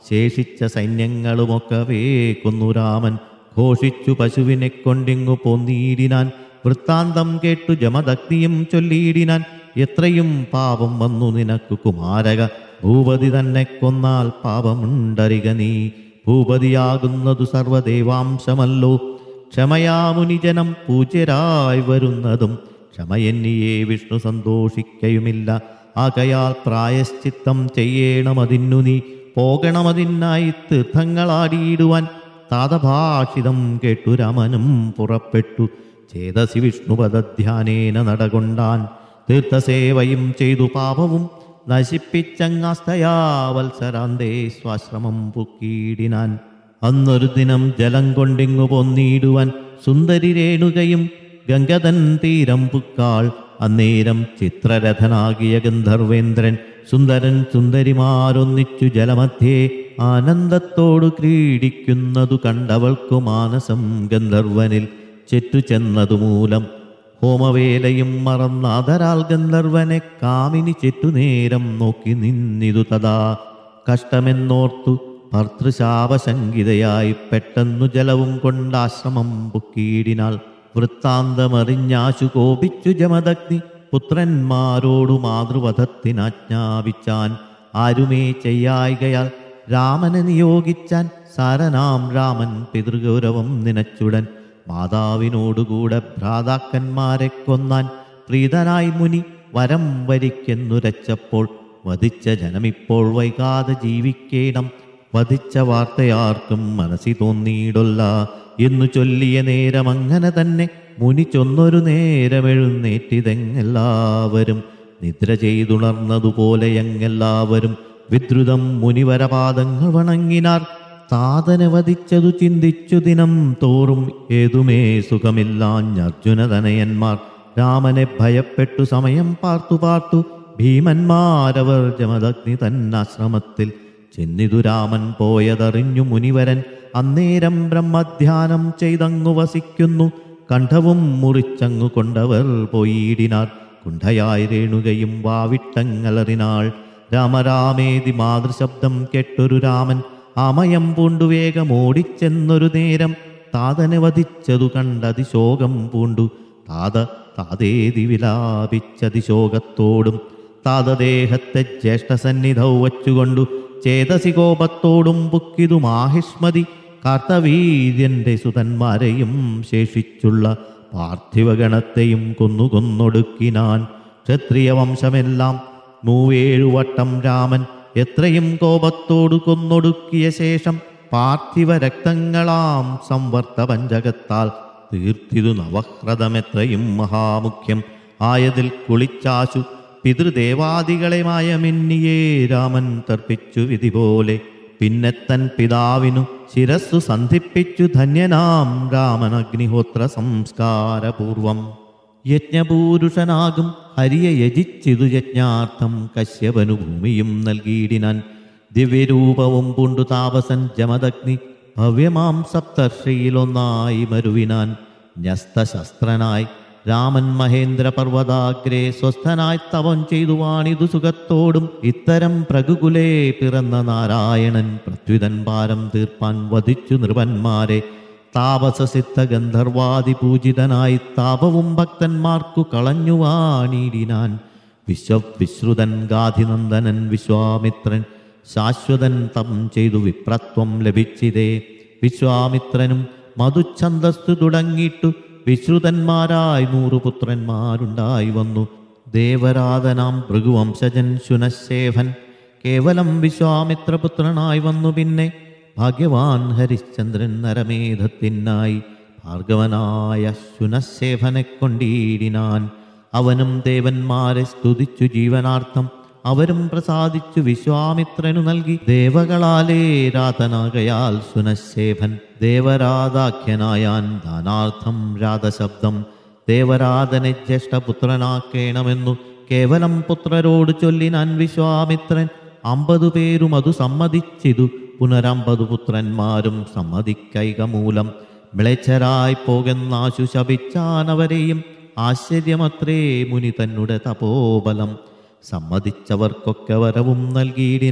ശേഷിച്ച സൈന്യങ്ങളുമൊക്കെ കൊന്നു രാമൻ ഘോഷിച്ചു പശുവിനെ കൊണ്ടിങ്ങു പോന്നീടിനാൻ വൃത്താന്തം കേട്ടു ജമദഗ്നിയും ചൊല്ലിയിടിനാൻ എത്രയും പാപം വന്നു നിനക്കു കുമാരക ഭൂപതി തന്നെ കൊന്നാൽ പാപമുണ്ടറിക നീ ഭൂപതിയാകുന്നതു സർവദേവാംശമല്ലോ ക്ഷമയാമുനിജനം പൂജ്യരായി വരുന്നതും ക്ഷമയെന്നിയെ വിഷ്ണു സന്തോഷിക്കയുമില്ല ആകയാൽ പ്രായശ്ചിത്തം ചെയ്യണമതിന്നു നീ പോകണമതിനായി തീർത്ഥങ്ങളാടിയിടുവാൻ താതഭാഷിതം കേട്ടു രമനും പുറപ്പെട്ടു ചേതസി വിഷ്ണുപദധ്യാനേന നടകൊണ്ടാൻ തീർത്ഥസേവയും ചെയ്തു പാപവും നശിപ്പിച്ചങ്ങാസ്തയാ വത്സരാന്തേ സ്വാശ്രമം പുക്കീടിനാൻ അന്നൊരു ദിനം ജലം കൊണ്ടിങ്ങു പൊന്നിടുവാൻ സുന്ദരി രേണുകയും ഗംഗതൻ തീരം പുക്കാൾ അന്നേരം ചിത്രരഥനാകിയ ഗന്ധർവേന്ദ്രൻ സുന്ദരൻ സുന്ദരിമാരൊന്നിച്ചു ജലമധ്യേ ആനന്ദത്തോടു ക്രീഡിക്കുന്നതു കണ്ടവൾക്കു മാനസം ഗന്ധർവനിൽ ചെറ്റു മൂലം ഹോമവേലയും മറന്നാദരാൽ ഗന്ധർവനെ കാമിനി ചെറ്റുനേരം നോക്കി നിന്നിതു തഥാ കഷ്ടമെന്നോർത്തു ഭർത്തൃശാപശങ്കിതയായി പെട്ടെന്നു ജലവും കൊണ്ടാശ്രമം പുക്കീടിനാൾ വൃത്താന്തമറിഞ്ഞാശു കോപിച്ചു ജമദഗ്നി പുത്രന്മാരോടു മാതൃവധത്തിനാജ്ഞാപിച്ചാൻ ആരുമേ ചെയ്യായികയാൽ രാമനെ നിയോഗിച്ചാൻ സാരനാം രാമൻ പിതൃഗൗരവം നിനച്ചുടൻ മാതാവിനോടുകൂടെ ഭ്രാതാക്കന്മാരെ കൊന്നാൻ പ്രീതനായി മുനി വരം വരിക്കെന്നുരച്ചപ്പോൾ വധിച്ച ജനമിപ്പോൾ വൈകാതെ ജീവിക്കേണം വധിച്ച വാർത്തയാർക്കും മനസ്സി തോന്നിയിടൊല്ല എന്നു ചൊല്ലിയ നേരം അങ്ങനെ തന്നെ മുനി ചൊന്നൊരു നേരമെഴുന്നേറ്റിതെങ്ങെല്ലാവരും നിദ്ര ചെയ്തുണർന്നതുപോലെ എങ്ങെല്ലാവരും വിദ്രുതം മുനിവരപാദങ്ങൾ വണങ്ങിനാർ താതനെ വധിച്ചതു ചിന്തിച്ചു ദിനം തോറും ഏതുമേ സുഖമില്ലാഞ്ഞർജുനതനയന്മാർ രാമനെ ഭയപ്പെട്ടു സമയം പാർത്തു പാർത്തു ഭീമന്മാരവർ ജമദഗ്നി തന്നാശ്രമത്തിൽ ചെന്നിതു രാമൻ പോയതറിഞ്ഞു മുനിവരൻ അന്നേരം ബ്രഹ്മധ്യാനം ചെയ്തങ്ങു വസിക്കുന്നു കണ്ഠവും മുറിച്ചങ്ങു കൊണ്ടവർ പോയിടിനാർ കുണ്ഠയായി രേണുകയും വാവിട്ടങ്ങളറിനാൾ രാമരാമേതി മാതൃശബ്ദം കെട്ടൊരു രാമൻ അമയം പൂണ്ടു വേഗം ഓടിച്ചെന്നൊരു നേരം താതനെ വധിച്ചതു കണ്ടതിശോകം പൂണ്ടു താത താതേതി വിലാപിച്ചതിശോകത്തോടും താതദേഹത്തെ ജ്യേഷ്ഠസന്നിധൗ വച്ചുകൊണ്ടു ചേതസി കോപത്തോടും പുക്കിതു മാഹിഷ്മതി കാർത്തവീര്യന്റെ സുതന്മാരെയും ശേഷിച്ചുള്ള പാർത്ഥിവഗണത്തെയും കൊന്നു കൊന്നൊടുക്കിനാൻ ക്ഷത്രിയ വംശമെല്ലാം മൂവേഴു വട്ടം രാമൻ എത്രയും കോപത്തോടു കൊന്നൊടുക്കിയ ശേഷം പാർത്ഥിവ രക്തങ്ങളാം സംവർത്ത പഞ്ചകത്താൽ തീർത്തിതു നവഹ്രതമെത്രയും മഹാമുഖ്യം ആയതിൽ കുളിച്ചാശു പിതൃദേവാദികളെ മായമെന്നിയേ രാമൻ തർപ്പിച്ചു വിധി പോലെ പിന്നെ തൻ പിതാവിനു ശിരസ്സു സന്ധിപ്പിച്ചു ധന്യനാം രാമൻ അഗ്നിഹോത്ര സംസ്കാരപൂർവം യജ്ഞപൂരുഷനാകും ഹരിയെ യജിച്ചിതു യജ്ഞാർത്ഥം കശ്യപനു ഭൂമിയും നൽകിയിടിനാൻ ദിവ്യരൂപവും പൂണ്ടു താപസൻ ജമദഗ്നി ഭവ്യമാം സപ്തർഷിയിലൊന്നായി മരുവിനാൻ ന്യസ്തശസ്ത്രനായി രാമൻ മഹേന്ദ്ര പർവ്വതാഗ്രേ സ്വസ്ഥനായി തവം ചെയ്തു വാണിതു സുഖത്തോടും ഇത്തരം പ്രകുകുലേ പിറന്ന നാരായണൻ പ്രത്യുതൻ പാരം തീർപ്പാൻ വധിച്ചു നൃപന്മാരെ താപസസിദ്ധ ഗന്ധർവാദി പൂജിതനായി താപവും ഭക്തന്മാർക്കു കളഞ്ഞു വാണിടിനാൻ വിശ്വവിശ്രുതൻ ഗാധിനന്ദനൻ വിശ്വാമിത്രൻ ശാശ്വതൻ തം ചെയ്തു വിപ്രത്വം ലഭിച്ചിതേ വിശ്വാമിത്രനും മധുച്ഛന്ദസ്തു തുടങ്ങിയിട്ടു വിശ്രുതന്മാരായി നൂറു പുത്രന്മാരുണ്ടായി വന്നു ദേവരാധനാം ഭൃഗുവംശജൻ ശുനശേഖൻ കേവലം വിശ്വാമിത്രപുത്രനായി വന്നു പിന്നെ ഭാഗ്യവാൻ ഹരിശ്ചന്ദ്രൻ നരമേധത്തിനായി ഭാർഗവനായ ശുനശേഖനെ കൊണ്ടീടിനാൻ അവനും ദേവന്മാരെ സ്തുതിച്ചു ജീവനാർത്ഥം അവരും പ്രസാദിച്ചു വിശ്വാമിത്രനു നൽകി ദേവകളാലേ രാധനാകയാൽ സുനശേഖൻ ദേവരാധാഖ്യനായാൻ ദാനാർത്ഥം രാധശബ്ദം ദേവരാധനെ ജ്യേഷ്ഠപുത്രനാക്കേണമെന്നു കേവലം പുത്രരോട് ചൊല്ലിനാൻ വിശ്വാമിത്രൻ അമ്പതു പേരും അതു സമ്മതിച്ചിതു പുനരമ്പതു പുത്രന്മാരും സമ്മതിക്കൈക മൂലം മ്ലേച്ഛരായി പോകുന്നാശു ശപിച്ചാനവരെയും ആശ്ചര്യമത്രേ മുനി തന്നുടെ തപോബലം സമ്മതിച്ചവർക്കൊക്കെ വരവും നൽകിയിടിനാൻ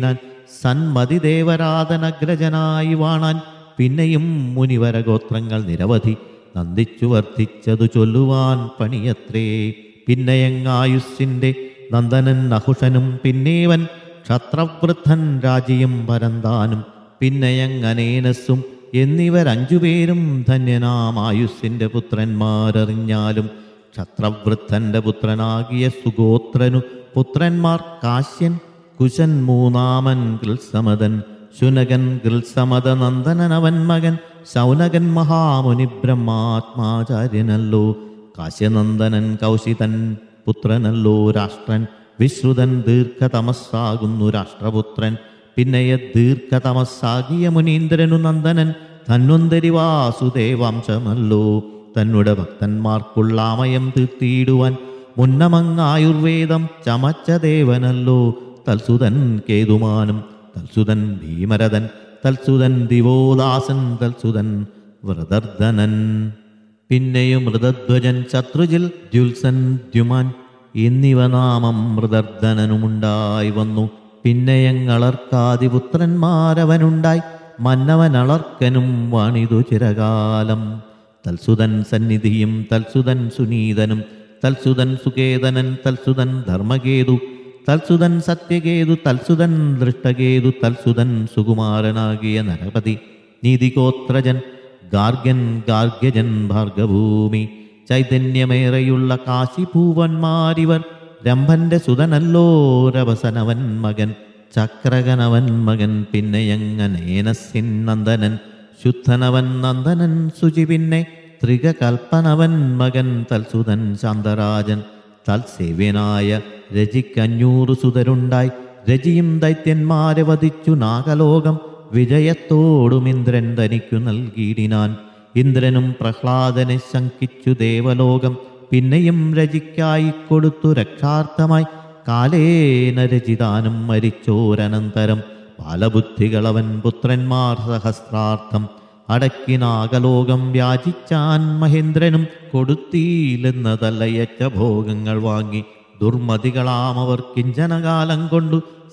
സന്മതി ദേവരാധനഗ്രജനായി വാണാൻ പിന്നെയും മുനിവര ഗോത്രങ്ങൾ നിരവധി നന്ദിച്ചു വർദ്ധിച്ചതു ചൊല്ലുവാൻ പണിയത്രേ പിന്നെയങ്ങായുസ്സിൻ്റെ നന്ദനൻ നഹുഷനും പിന്നേവൻ ക്ഷത്രവൃദ്ധൻ രാജിയും പരന്താനും പിന്നെയങ്ങനേനസ്സും എന്നിവരഞ്ചുപേരും ധന്യനാമായുസ്സിൻ്റെ പുത്രന്മാരറിഞ്ഞാലും ക്ഷത്രവൃദ്ധന്റെ പുത്രനാകിയ സുഗോത്രനു പുത്രന്മാർ കാശ്യൻ കുശൻ മൂന്നാമൻ ഗൃത്സമതൻ ശുനകൻ ഗൃത്സമത നന്ദനനവൻ മകൻ ശൗനകൻ മഹാമുനി ബ്രഹ്മാത്മാചാര്യനല്ലോ കാശ്യനന്ദനൻ കൗശിതൻ പുത്രനല്ലോ രാഷ്ട്രൻ വിശ്രുതൻ ദീർഘതമസ്സാകുന്നു രാഷ്ട്രപുത്രൻ പിന്നെയ ദീർഘതമസ്സാകിയ മുനീന്ദ്രനു നന്ദനൻ ധന്വന്തരി വാസുദേവാംശമല്ലോ തന്നുടെ ഭക്തന്മാർക്കുള്ളാമയം തീർത്തിയിടുവാൻ മുന്നമങ്ങായുർവേദം ചമച്ച ദേവനല്ലോ തൽസുതൻ കേതുമാനും തൽസുതൻ ഭീമരഥൻ തൽസുതൻ ദിവോദാസൻ തൽസുതൻ വ്രതർധനൻ പിന്നെയും മൃതധ്വജൻ ശത്രുജിൽ ദ്യുൽസൻ ദ്യുമാൻ എന്നിവ നാമം മൃതർധനനുമുണ്ടായി വന്നു പിന്നെയങ്ങളർക്കാതിപുത്രന്മാരവനുണ്ടായി മന്നവനളർക്കനും വാണിതു ചിരകാലം തൽസുതൻ സന്നിധിയും തൽസുതൻ സുനീതനും തൽസുതൻ സുകേതനൻ തൽസുതൻ ധർമ്മകേതു തൽസുതൻ സത്യകേതു തൽസുതൻ ദൃഷ്ടകേതു തൽസുതൻ സുകുമാരനാകിയ നരപതി നീതിഗോത്രജൻ ഗാർഗ്യൻ ഗാർഗ്യജൻ ഭാർഗഭൂമി ചൈതന്യമേറെയുള്ള കാശിഭൂവന്മാരിവർ രംഭന്റെ സുതനല്ലോ രവസനവൻ മകൻ ചക്രകനവൻ മകൻ പിന്നെയങ്ങനേനസിൻ നന്ദനൻ ശുദ്ധനവൻ നന്ദനൻ ശുചി പിന്നെ ത്രികകൽപ്പനവൻ മകൻ തൽസുതൻ ശാന്തരാജൻ തൽസേവ്യനായ രജിക്കഞ്ഞൂറ് സുതരുണ്ടായി രജിയും ദൈത്യന്മാരെ വധിച്ചു നാഗലോകം വിജയത്തോടും ഇന്ദ്രൻ തനിക്കു നൽകിയിടിനാൻ ഇന്ദ്രനും പ്രഹ്ലാദനെ ശങ്കിച്ചു ദേവലോകം പിന്നെയും രജിക്കായി കൊടുത്തു രക്ഷാർത്ഥമായി കാലേന രചിതാനും മരിച്ചോരനന്തരം ബാലബുദ്ധികളവൻ പുത്രന്മാർ സഹസ്രാർത്ഥം അടക്കിനാകലോകം വ്യാജിച്ചാൻ മഹേന്ദ്രനും കൊടുത്തീലെന്നതല്ലയച്ച ഭോഗങ്ങൾ വാങ്ങി ദുർമതികളാമവർ കിഞ്ചനകാലം കൊണ്ടു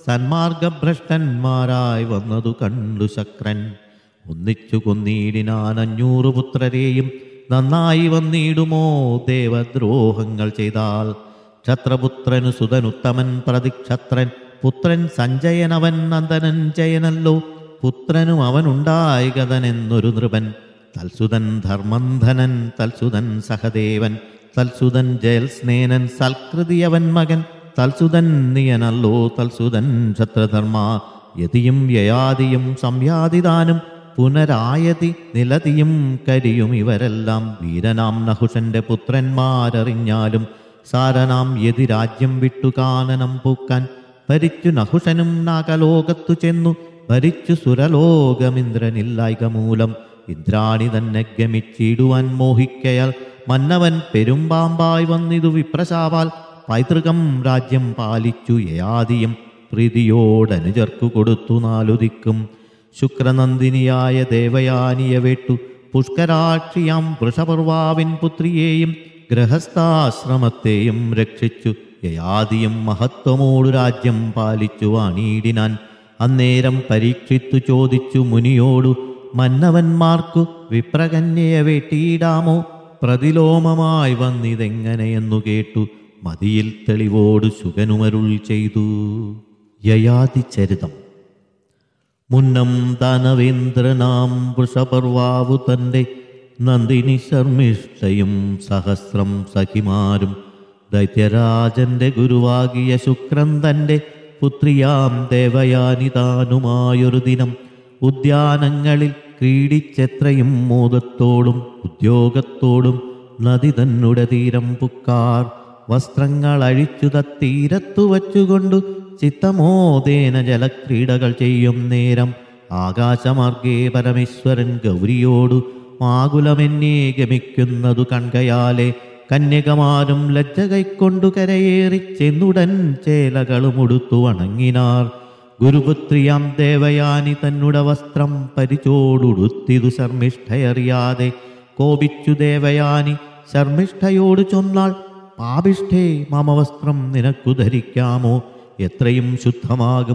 സന്മാർഗഭ്രഷ്ടന്മാരായി വന്നതു കണ്ടു ശക്രൻ ഒന്നിച്ചു കൊന്നീടിനാൻ അഞ്ഞൂറ് പുത്രരെയും നന്നായി വന്നിടുമോ ദേവദ്രോഹങ്ങൾ ചെയ്താൽ ക്ഷത്രപുത്രനു സുതനുത്തമൻ പ്രതിക്ഷത്രൻ പുത്രൻ സഞ്ജയനവൻ നന്ദനൻ ജയനല്ലോ പുത്രനും അവനുണ്ടായി ഗതനെന്നൊരു നൃപൻ തൽസുതൻ ധർമ്മന്ധനൻ തൽസുതൻ സഹദേവൻ തൽസുതൻ ജയൽസ്നേനൻ സൽകൃതിയവൻ മകൻ തൽസുതൻ നിയനല്ലോ തൽസുതൻ ക്ഷത്രധർമ്മ യതിയും യയാതിയും സംയാതിദാനും പുനരായതി നിലതിയും കരിയും ഇവരെല്ലാം വീരനാം നഹുഷന്റെ പുത്രന്മാരറിഞ്ഞാലും സാരനാം യതി രാജ്യം വിട്ടു കാനനം പൂക്കാൻ ഭരിച്ചു നഹുഷനും നാഗലോകത്തു ചെന്നു ഭരിച്ചു സുരലോകമിന്ദ്രനില്ലായ്ക മൂലം ഇന്ദ്രാണി തന്നെ ഗമിച്ചിടുവാൻ മോഹിക്കയാൽ മന്നവൻ പെരുമ്പാമ്പായി വന്നിതു വിപ്രശാപാൽ പൈതൃകം രാജ്യം പാലിച്ചു യയാദിയും പ്രീതിയോടനുചർക്കു കൊടുത്തു നാലുദിക്കും ശുക്രനന്ദിനിയായ ദേവയാനിയെ വേട്ടു പുഷ്കരാക്ഷിയാം വൃഷപർവാവിൻ പുത്രിയെയും ഗൃഹസ്ഥാശ്രമത്തെയും രക്ഷിച്ചു യയാദിയും മഹത്വമോടു രാജ്യം പാലിച്ചു വാണീടിനാൻ അന്നേരം പരീക്ഷിച്ചു ചോദിച്ചു മുനിയോടു മന്നവന്മാർക്കു വിപ്രകന്യയെ വെട്ടിയിടാമോ പ്രതിലോമമായി വന്നിതെങ്ങനെയെന്നു കേട്ടു മതിയിൽ തെളിവോട് ശുഗനുമരുൾ ചെയ്തു യയാതി ചരിതം മുന്നം ദാനവേന്ദ്രനാം വൃഷപർവാവു തൻ്റെ നന്ദിനി ശർമ്മിഷ്ഠയും സഹസ്രം സഖിമാരും ദൈത്യരാജന്റെ ഗുരുവാകിയ ശുക്രൻ തൻ്റെ പുത്രിയാം ദേവയാനിതാനുമായൊരു ദിനം ഉദ്യാനങ്ങളിൽ ക്രീഡിച്ചെത്രയും മോദത്തോടും ഉദ്യോഗത്തോടും നദി തന്നുടെ തീരം പുക്കാർ വസ്ത്രങ്ങൾ അഴിച്ചു തത്തീരത്തു വച്ചുകൊണ്ടു ചിത്തമോദേന ജലക്രീഡകൾ ചെയ്യും നേരം ആകാശമാർഗേ പരമേശ്വരൻ ഗൗരിയോടു ആകുലമെന്നേ ഗമിക്കുന്നതു കൺകയാലെ കന്യകമാരും ലജ്ജ കൈക്കൊണ്ടു കരയേറി ചെന്നുടൻ ചേലകളും ഉടുത്തു വണങ്ങിനാർ ഗുരുപുത്രിയാം ദേവയാനി തന്നുടെ വസ്ത്രം പരിചോടുടുത്തിതു ശർമ്മിഷ്ഠയറിയാതെ കോപിച്ചു ദേവയാനി ശർമ്മിഷ്ഠയോട് ചൊന്നാൾ പാപിഷ്ഠേ മമ വസ്ത്രം നിനക്കു ധരിക്കാമോ എത്രയും ശുദ്ധമാകും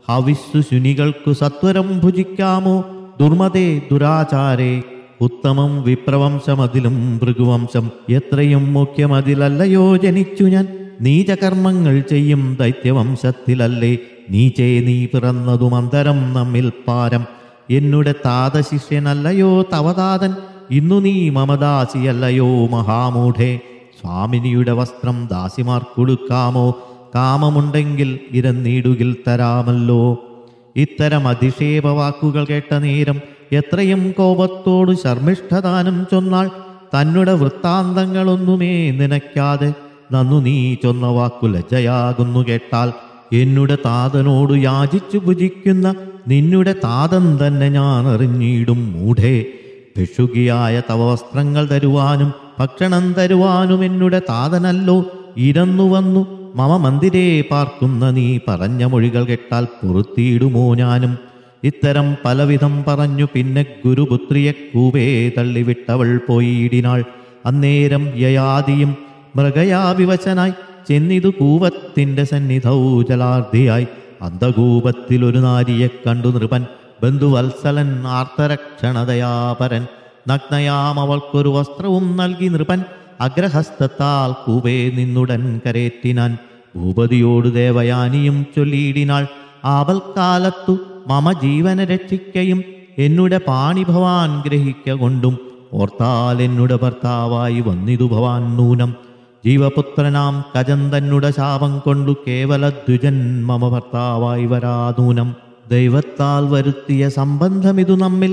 ഹവിസ്സു ശുനികൾക്കു സത്വരം ഭുജിക്കാമോ ദുർമതേ ദുരാചാരേ ഉത്തമം വിപ്രവംശമതിലും ഭൃഗുവംശം എത്രയും മുഖ്യമതിലല്ലയോ ജനിച്ചു ഞാൻ നീചകർമ്മങ്ങൾ ചെയ്യും ദൈത്യവംശത്തിലല്ലേ നീചേ നീ പിറന്നതും അന്തരം നമ്മിൽ പാരം എന്നുടെ താതശിഷ്യനല്ലയോ തവതാതൻ ഇന്നു നീ മമദാസിയല്ലയോ മഹാമൂഢേ സ്വാമിനിയുടെ വസ്ത്രം ദാസിമാർക്കൊടുക്കാമോ കാമമുണ്ടെങ്കിൽ ഇരന്നീടുകിൽ തരാമല്ലോ ഇത്തരം അധിക്ഷേപ വാക്കുകൾ കേട്ട നേരം എത്രയും കോപത്തോട് ശർമ്മിഷ്ഠദാനം ചൊന്നാൾ തന്നുടെ വൃത്താന്തങ്ങളൊന്നുമേ നനയ്ക്കാതെ നന്നു നീ ചൊന്ന വാക്കു ലജ്ജയാകുന്നു കേട്ടാൽ എന്നുടെ താതനോട് യാചിച്ചു ഭുജിക്കുന്ന നിന്നുടെ താതൻ തന്നെ ഞാൻ അറിഞ്ഞിടും മൂഢേ ഭിക്ഷുകിയായ തവ വസ്ത്രങ്ങൾ തരുവാനും ഭക്ഷണം തരുവാനും എന്നുടെ താതനല്ലോ ഇരന്നു വന്നു മമ മന്ദിരേ പാർക്കുന്ന നീ പറഞ്ഞ മൊഴികൾ കേട്ടാൽ പൊറുത്തിയിടുമോ ഞാനും ഇത്തരം പലവിധം പറഞ്ഞു പിന്നെ ഗുരുപുത്രിയെ കൂവേ തള്ളിവിട്ടവൾ പോയിടിനാൾ അന്നേരം യയാദിയും മൃഗയാവിവശനായി ചെന്നിതു കൂവത്തിന്റെ സന്നിധൗജലാർദ്ധിയായി അന്ധകൂപത്തിൽ ഒരു നാരിയെ കണ്ടു നൃപൻ ബന്ധുവത്സലൻ ആർത്തരക്ഷണതയാപരൻ നഗ്നയാം അവൾക്കൊരു വസ്ത്രവും നൽകി നൃപൻ അഗ്രഹസ്തത്താൽ കൂവേ നിന്നുടൻ കരേറ്റിനാൻ ഭൂപതിയോട് ദേവയാനിയും ചൊല്ലിയിടിനാൾ ആപൽക്കാലത്തു മമ ജീവനെ രക്ഷിക്കയും എന്നുടെ പാണി ഭവാൻ ഗ്രഹിക്ക കൊണ്ടും ഓർത്താൽ എന്നുടെ ഭർത്താവായി വന്നിതു ഭവാൻ നൂനം ജീവപുത്രനാം കജൻ തന്നുടെ ശാപം കൊണ്ടു കേവല ദ്വിജൻ മമ ഭർത്താവായി വരാനൂനം ദൈവത്താൽ വരുത്തിയ സംബന്ധമിതു നമ്മിൽ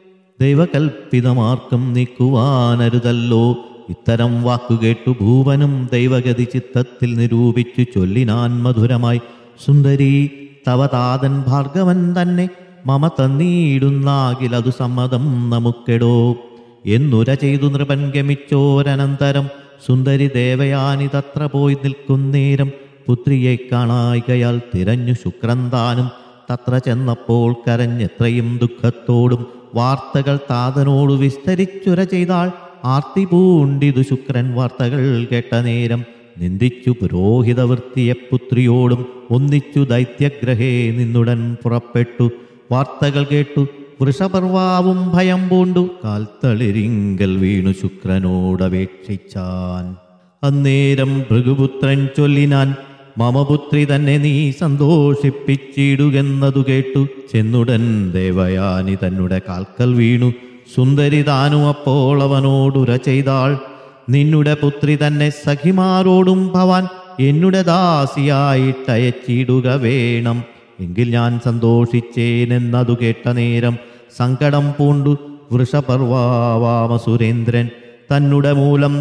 ദൈവകൽപ്പിതമാർക്കും നീക്കുവാനരുതല്ലോ ഇത്തരം വാക്കുകേട്ടു ഭൂവനും ദൈവഗതി ചിത്തത്തിൽ നിരൂപിച്ചു ചൊല്ലിനാൻ മധുരമായി സുന്ദരി തവ താതൻ ഭാർഗവൻ തന്നെ മമ തന്നീടുന്നാകിലതു സമ്മതം നമുക്കെടോ എന്നുര ചെയ്തു നൃപൻ ഗമിച്ചോരനന്തരം സുന്ദരി ദേവയാനി തത്ര പോയി നിൽക്കുന്നേരം പുത്രിയെ കാണായികയാൽ തിരഞ്ഞു ശുക്രന്താനും തത്ര ചെന്നപ്പോൾ കരഞ്ഞെത്രയും ദുഃഖത്തോടും വാർത്തകൾ താതനോട് വിസ്തരിച്ചുര ചെയ്താൾ ആർത്തി പൂണ്ടിതു ശുക്രൻ വാർത്തകൾ കേട്ട നേരം നിന്ദിച്ചു പുരോഹിതവൃത്തിയെ പുത്രിയോടും ഒന്നിച്ചു ദൈത്യഗ്രഹേ നിന്നുടൻ പുറപ്പെട്ടു വാർത്തകൾ കേട്ടു വൃഷപർവാവും ഭയം പൂണ്ടു കാൽത്തളിരിങ്കൽ വീണു ശുക്രനോടപേക്ഷിച്ചാൻ അന്നേരം ഭൃഗുപുത്രൻ ചൊല്ലിനാൻ മമപുത്രി തന്നെ നീ സന്തോഷിപ്പിച്ചിടുകെന്നതു കേട്ടു ചെന്നുടൻ ദേവയാനി തന്നെ കാൽക്കൽ വീണു സുന്ദരി താനും അപ്പോൾ അവനോടുര ചെയ്താൾ നിന്നുടെ പുത്രി തന്നെ സഖിമാരോടും ഭവാൻ എന്നുടെ ദാസിയായിട്ടയച്ചിടുക വേണം എങ്കിൽ ഞാൻ സന്തോഷിച്ചേനെന്നതു കേട്ട നേരം സങ്കടം പൂണ്ടു വൃഷപർവാവാമ സുരേന്ദ്രൻ തന്നുടെ മൂലം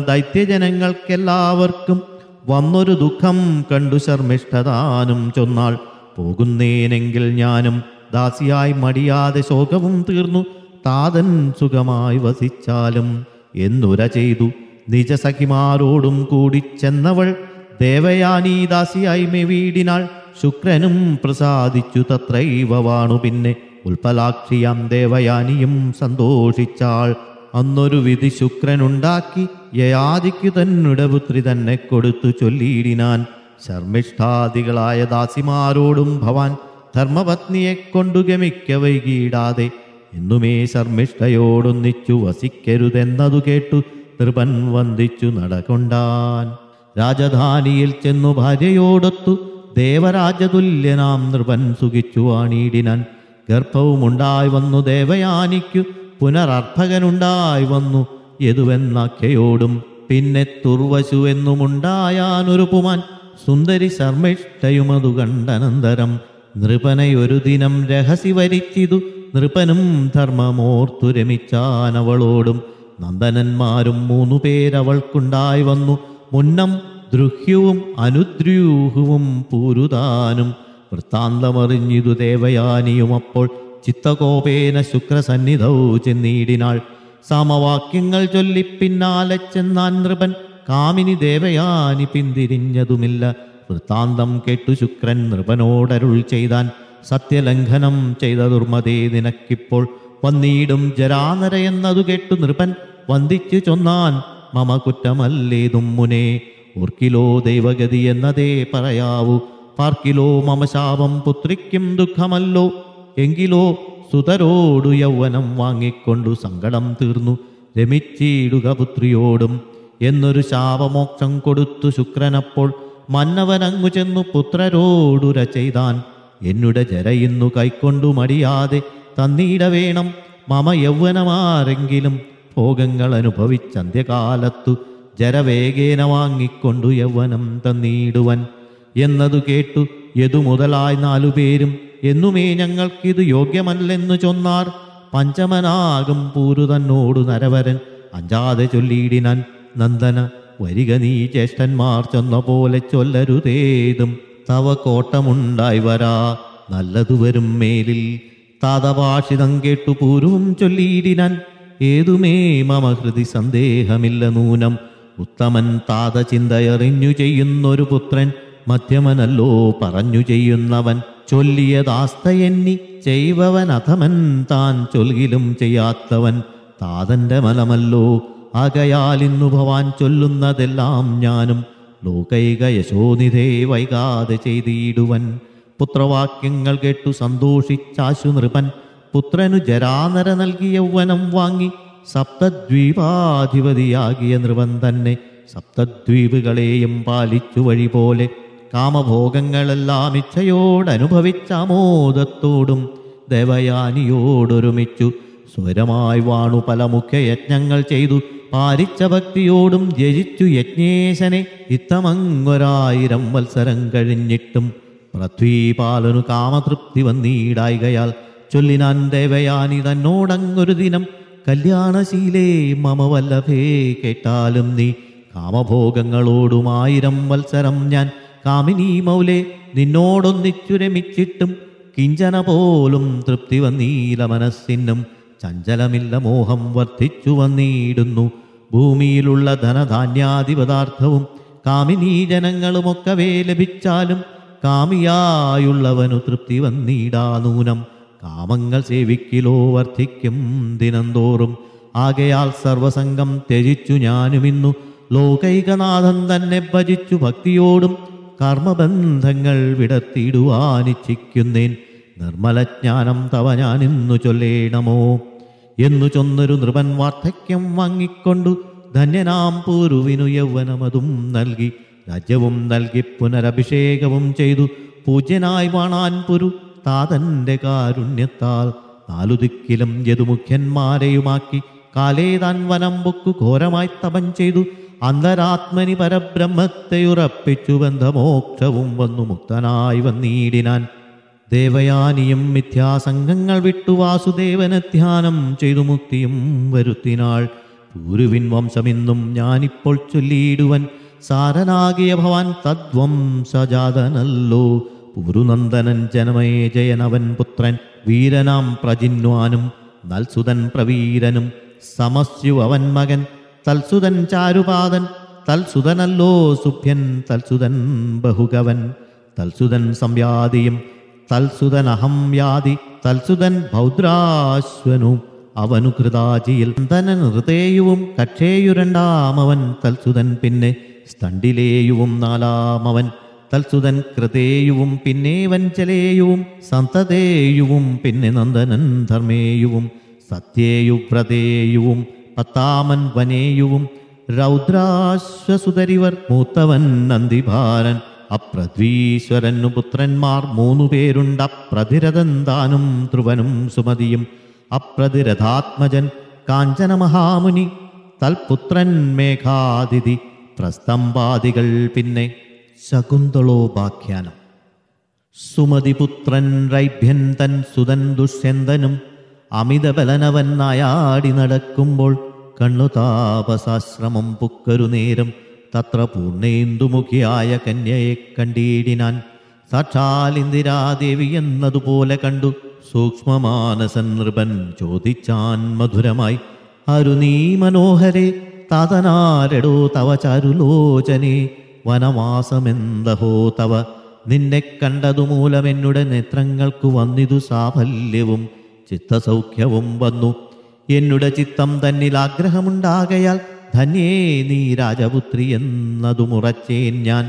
ദൈത്യജനങ്ങൾക്കെല്ലാവർക്കും വന്നൊരു ദുഃഖം കണ്ടു ശർമ്മിഷ്ഠതാനും ചൊന്നാൾ പോകുന്നേനെങ്കിൽ ഞാനും ദാസിയായി മടിയാതെ ശോകവും തീർന്നു താതൻ സുഖമായി വസിച്ചാലും എന്നുര ചെയ്തു നിജസഖിമാരോടും കൂടി ചെന്നവൾ ദേവയാനി ദാസിയായി മേ വീടിനാൾ ശുക്രനും പ്രസാദിച്ചു തത്രൈവ വാണു പിന്നെ ഉൽപ്പലാക്ഷിയാം ദേവയാനിയും സന്തോഷിച്ചാൾ അന്നൊരു വിധി ശുക്രനുണ്ടാക്കി യയാദിക്കു തന്നുടെ പുത്രി തന്നെ കൊടുത്തു ചൊല്ലിയിടിനാൻ ശർമ്മിഷ്ഠാദികളായ ദാസിമാരോടും ഭവാൻ ധർമ്മപത്നിയെ കൊണ്ടു ഗമിക്ക വൈകിയിടാതെ എന്നുമേ ശർമ്മിഷ്ഠയോടൊന്നിച്ചു വസിക്കരുതെന്നതു കേട്ടു നൃപൻ വന്ദിച്ചു നടകൊണ്ടാൻ രാജധാനിയിൽ ചെന്നു ഭാര്യയോടൊത്തു ദേവരാജതുല്യനാം നൃപൻ സുഖിച്ചു വാണീടിനാൻ ഗർഭവുമുണ്ടായി വന്നു ദേവയാനിക്കു പുനരർഭകനുണ്ടായി വന്നു യതുവെന്നാഖ്യയോടും പിന്നെ തുർവശു എന്നുമുണ്ടായാനൊരു പുമാൻ സുന്ദരി ശർമ്മിഷ്ഠയുമതു കണ്ടനന്തരം നൃപനയൊരു ദിനം രഹസി വരിച്ചിതു നൃപനും ധർമ്മമോർത്തു രമിച്ചാനവളോടും നന്ദനന്മാരും മൂന്നു പേരവൾക്കുണ്ടായി വന്നു മുന്നം ദൃഹ്യവും അനുദ്രൂഹവും പൂരുതാനും വൃത്താന്തമറിഞ്ഞിതു ദേവയാനിയും അപ്പോൾ ചിത്തകോപേന ശുക്രസന്നിധൗ ചെന്നീടിനാൾ സമവാക്യങ്ങൾ ചൊല്ലി പിന്നാലെ ചെന്നാൻ നൃപൻ കാമിനി ദേവയാനി പിന്തിരിഞ്ഞതുമില്ല വൃത്താന്തം കേട്ടു ശുക്രൻ നൃപനോടരുൾ ചെയ്താൻ സത്യലംഘനം ചെയ്ത ദുർമതേ നിനക്കിപ്പോൾ വന്നീടും ജരാനര എന്നതു കേട്ടു നൃപൻ വന്ദിച്ചു ചൊന്നാൻ മമ കുറ്റമല്ലേതും മുനേ ഓർക്കിലോ ദൈവഗതി എന്നതേ പറയാവൂ പാർക്കിലോ മമ ശാപം പുത്രിക്കും ദുഃഖമല്ലോ എങ്കിലോ സുതരോടു യൗവനം വാങ്ങിക്കൊണ്ടു സങ്കടം തീർന്നു രമിച്ചിടുക പുത്രിയോടും എന്നൊരു ശാപമോക്ഷം കൊടുത്തു ശുക്രനപ്പോൾ മന്നവനങ്ങു ചെന്നു പുത്രരോടുര ചെയ്താൻ എന്നുടെ ജരയിന്നു കൈക്കൊണ്ടു മടിയാതെ തന്നീട വേണം മമ യൗവനമാരെങ്കിലും ഭോഗങ്ങൾ അനുഭവിച്ചന്ത്യകാലത്തു ജരവേഗേന വാങ്ങിക്കൊണ്ടു യൗവനം തന്നീടുവൻ എന്നതു കേട്ടു യതു മുതലായി നാലുപേരും എന്നുമേ ഞങ്ങൾക്കിത് യോഗ്യമല്ലെന്നു ചൊന്നാർ പഞ്ചമനാകും പൂരു തന്നോടു നരവരൻ അഞ്ചാതെ ചൊല്ലിയിടിനാൻ നന്ദന വരിക നീ ജ്യേഷ്ഠന്മാർ ചെന്ന പോലെ ചൊല്ലരുതേതും തവ കോട്ടമുണ്ടായി വരാ നല്ലതു വരും മേലിൽ താതഭാഷിതം കേട്ടു പൂർവം ചൊല്ലിയിടിനാൻ ഏതുമേ മമ ഹൃദി സന്ദേഹമില്ല നൂനം ഉത്തമൻ താത ചിന്തയറിഞ്ഞു ചെയ്യുന്നൊരു പുത്രൻ മധ്യമനല്ലോ പറഞ്ഞു ചെയ്യുന്നവൻ ചൊല്ലിയതാസ്തയെന്നി ചെയ്വവൻ അധമൻ താൻ ചൊൽകിലും ചെയ്യാത്തവൻ താതന്റെ മലമല്ലോ ആകയാൽ ഇന്നു ഭവാൻ ചൊല്ലുന്നതെല്ലാം ഞാനും ലോകൈക യശോനിധേ വൈകാതെ ചെയ്തിടുവൻ പുത്രവാക്യങ്ങൾ കേട്ടു സന്തോഷിച്ചാശു നൃപൻ പുത്രനു ജരാനര നൽകിയ യൗവനം വാങ്ങി സപ്തദ്വീപാധിപതിയാകിയ നൃപൻ തന്നെ സപ്തദ്വീപുകളെയും പാലിച്ചു വഴി പോലെ കാമഭോഗങ്ങളെല്ലാം ഇച്ഛയോടനുഭവിച്ച ആമോദത്തോടും ദേവയാനിയോടൊരുമിച്ചു സ്വരമായി വാണു പല മുഖ്യയജ്ഞങ്ങൾ ചെയ്തു പാരിച്ച ഭക്തിയോടും ത്യജിച്ചു യജ്ഞേശനെ ഇത്തമങ്ങൊരായിരം വത്സരം കഴിഞ്ഞിട്ടും പൃഥ്വീപാലനു കാമതൃപ്തി വന്നീടായികയാൽ ചൊല്ലിനാൻ ദേവയാനി തന്നോടങ്ങൊരു ദിനം കല്യാണശീലേ മമ വല്ലഭേ കേട്ടാലും നീ കാമഭോഗങ്ങളോടും ആയിരം വത്സരം ഞാൻ കാമിനി മൗലേ നിന്നോടൊന്നിച്ചു രമിച്ചിട്ടും കിഞ്ചന പോലും തൃപ്തി വന്നീല മനസ്സിനും ചഞ്ചലമില്ല മോഹം വർദ്ധിച്ചു വന്നിടുന്നു ഭൂമിയിലുള്ള ധനധാന്യാദി പദാർത്ഥവും കാമിനീ ജനങ്ങളുമൊക്കവേ ലഭിച്ചാലും കാമിയായുള്ളവനു തൃപ്തി വന്നിടാ നൂനം കാമങ്ങൾ സേവിക്കിലോ വർദ്ധിക്കും ദിനംതോറും ആകയാൽ സർവസംഗം ത്യജിച്ചു ഞാനുമിന്നു ലോകൈകനാഥൻ തന്നെ ഭജിച്ചു ഭക്തിയോടും കർമ്മബന്ധങ്ങൾ വിടത്തിടുവാനിച്ഛിക്കുന്നേൻ നിർമ്മലജ്ഞാനം തവ ഞാനിന്നു ചൊല്ലേണമോ എന്നു ചൊന്നൊരു നൃപൻ വാർദ്ധക്യം വാങ്ങിക്കൊണ്ടു ധന്യനാം പൂരുവിനു യൗവനമതും നൽകി രാജ്യവും നൽകി പുനരഭിഷേകവും ചെയ്തു പൂജ്യനായി വാണാൻ പുരു താതന്റെ കാരുണ്യത്താൽ നാലു ദിക്കിലും യദുമുഖ്യന്മാരെയുമാക്കി കാലേ താൻ വനം പൊക്കു ഘോരമായി തപം ചെയ്തു അന്തരാത്മനി പരബ്രഹ്മത്തെയുറപ്പിച്ചു ബന്ധമോക്ഷവും വന്നു മുക്തനായി വന്നീടിനാൻ ദേവയാനിയും മിഥ്യാസംഘങ്ങൾ വിട്ടു വാസുദേവനെ ധ്യാനം ചെയ്തു മുക്തിയും വരുത്തിനാൾ പൂരുവിൻ വംശമിന്നും ഞാനിപ്പോൾ ചൊല്ലിയിടുവൻ സാരനാകിയ ഭവാൻ തദ്വം സജാതനല്ലോ പുരുനന്ദനൻ ജനമേ ജയനവൻ പുത്രൻ വീരനാം പ്രജിന്വാനും നൽസുതൻ പ്രവീരനും സമസ്യു അവൻ മകൻ തൽസുതൻ ചാരുപാദൻ തൽസുതനല്ലോ സുഭ്യൻ തൽസുതൻ ബഹുഗവൻ തൽസുതൻ സംവ്യാദിയും തൽസുതൻ അഹം യാതി തൽസുതൻ ഭൗദ്രാശ്വനു അവനു കൃതാജിയിൽ തനൻ ഹൃദയുവും കക്ഷേയുരണ്ടാമവൻ തൽസുതൻ പിന്നെ സ്തണ്ടിലേയുവും നാലാമവൻ തൽസുതൻ കൃതേയുവും പിന്നെ വഞ്ചലേയുവും സന്തതേയുവും പിന്നെ നന്ദനൻ ധർമ്മേയുവും സത്യേയുവ്രതേയുവും പത്താമൻ വനേയുവും രൗദ്രാശ്വസുതരിവർ മൂത്തവൻ നന്ദിഭാരൻ അപ്രദ്വീശ്വരനു പുത്രന്മാർ മൂന്നു പേരുണ്ട് അപ്രതിരഥൻ താനും ധ്രുവനും സുമതിയും അപ്രതിരഥാത്മജൻ കാഞ്ചന മഹാമുനി തൽപുത്രൻ മേഘാതിഥി പ്രസ്തംഭാദികൾ പിന്നെ ശകുന്തളോപാഖ്യാനം സുമതിപുത്രൻ രൈഭ്യൻ തൻ സുതൻ ദുഷ്യന്തനും അമിതബലനവൻ നായാടി നടക്കുമ്പോൾ കണ്ണു താപസാശ്രമം പുക്കരു നേരം തത്ര പൂർണേന്ദുമുഖിയായ കന്യയെ കണ്ടീടിനാൻ സാക്ഷാൽ ഇന്ദിരാദേവി എന്നതുപോലെ കണ്ടു സൂക്ഷ്മമാനസൻ നൃപൻ ചോദിച്ചാൻ മധുരമായി അരു നീ മനോഹരെ താതനാരടോ തവ ചാരുലോചനെ വനവാസമെന്തഹോ തവ നിന്നെ കണ്ടതു മൂലം എന്നുടെ നേത്രങ്ങൾക്കു വന്നിതു സാഫല്യവും ചിത്തസൗഖ്യവും വന്നു എന്നുടെ ചിത്തം തന്നിൽ ആഗ്രഹമുണ്ടാകയാൽ ധന്യേ നീ രാജപുത്രി എന്നതു മുറച്ചേൻ ഞാൻ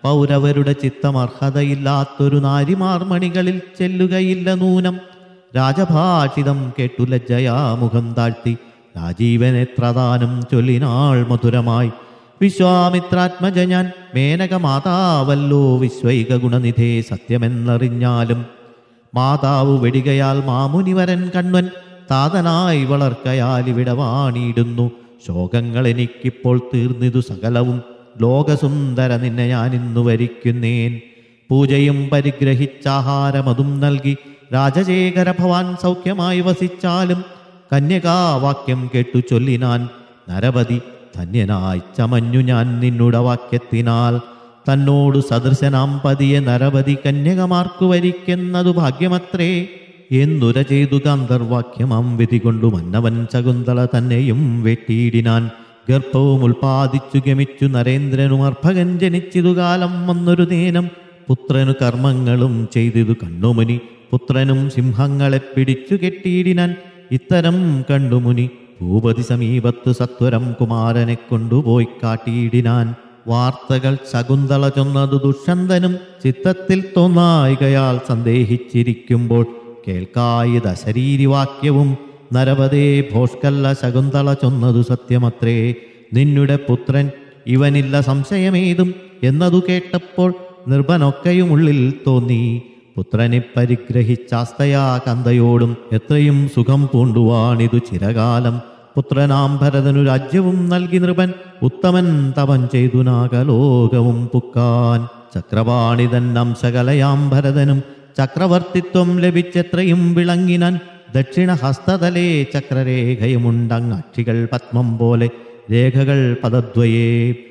പൗരവരുടെ ചിത്തമർഹതയില്ലാത്തൊരു നാരിമാർമണികളിൽ ചെല്ലുകയില്ല നൂനം രാജഭാഷിതം കേട്ടു ലജ്ജയാ മുഖം താഴ്ത്തി രാജീവനെത്രദാനം ചൊല്ലിനാൾ മധുരമായി വിശ്വാമിത്രാത്മജ ഞാൻ മേനക മാതാവല്ലോ വിശ്വൈക ഗുണനിധേ സത്യമെന്നറിഞ്ഞാലും മാതാവ് വെടികയാൽ മാമുനിവരൻ കണ്വൻ താതനായി വളർക്കയാൽ ഇവിടെ വാണിയിടുന്നു ശോകങ്ങൾ എനിക്കിപ്പോൾ തീർന്നിതു സകലവും ലോകസുന്ദര നിന്നെ ഞാൻ ഇന്നു വരിക്കുന്നേൻ പൂജയും പരിഗ്രഹിച്ചാഹാരമതും നൽകി രാജശേഖര ഭവാൻ സൗഖ്യമായി വസിച്ചാലും കന്യകാവാക്യം കേട്ടു ചൊല്ലിനാൻ നരപതി ധന്യനായി ചമഞ്ഞു ഞാൻ നിന്നുടെ വാക്യത്തിനാൽ തന്നോടു സദൃശനാം പതിയെ നരപതി കന്യകമാർക്കു വരിക്കുന്നതു ഭാഗ്യമത്രേ എന്നുര ചെയ്തു ഗാന്ധർവാക്യമാം വിധി കൊണ്ടു മന്നവൻ ശകുന്തള തന്നെയും വെട്ടിയിടിനാൻ ഗർഭവും ഉൽപ്പാദിച്ചു ഗമിച്ചു നരേന്ദ്രനും അർഭകൻ ജനിച്ചിതു കാലം വന്നൊരു നേരം പുത്രനു കർമ്മങ്ങളും ചെയ്തിതു കണ്ണുമുനി പുത്രനും സിംഹങ്ങളെ പിടിച്ചു കെട്ടിയിടിനാൻ ഇത്തരം കണ്ടുമുനി ഭൂപതി സമീപത്തു സത്വരം കുമാരനെ കൊണ്ടുപോയി കാട്ടിയിടിനാൻ വാർത്തകൾ ശകുന്തള ചൊന്നതു ദുഷ്യന്തനും ചിത്തത്തിൽ തോന്നായികയാൽ സന്ദേഹിച്ചിരിക്കുമ്പോൾ കേൾക്കായി ദശരീരിവാക്യവും നരപതേ ഭോഷ്കല്ല ശകുന്തള ചൊന്നതു സത്യമത്രേ നിന്നുടെ പുത്രൻ ഇവനില്ല സംശയമേതും എന്നതു കേട്ടപ്പോൾ നിർഭനൊക്കെയും ഉള്ളിൽ തോന്നി പുത്രനെ പരിഗ്രഹിച്ചാസ്തയാ കന്തയോടും എത്രയും സുഖം പൂണ്ടുവാണിതു ചിരകാലം പുത്രനാം ഭരതനു രാജ്യവും നൽകി നൃപൻ ഉത്തമൻ തപൻ ചെയ്തു നാഗലോകവും പുക്കാൻ ചക്രവാണിതൻ അംശകലയാം ഭരതനും ചക്രവർത്തിത്വം ലഭിച്ചെത്രയും വിളങ്ങിനാൻ ദക്ഷിണ ഹസ്തതലേ ചക്രരേഖയുമുണ്ടങ്ങക്ഷികൾ പത്മം പോലെ രേഖകൾ പദദ്വയേ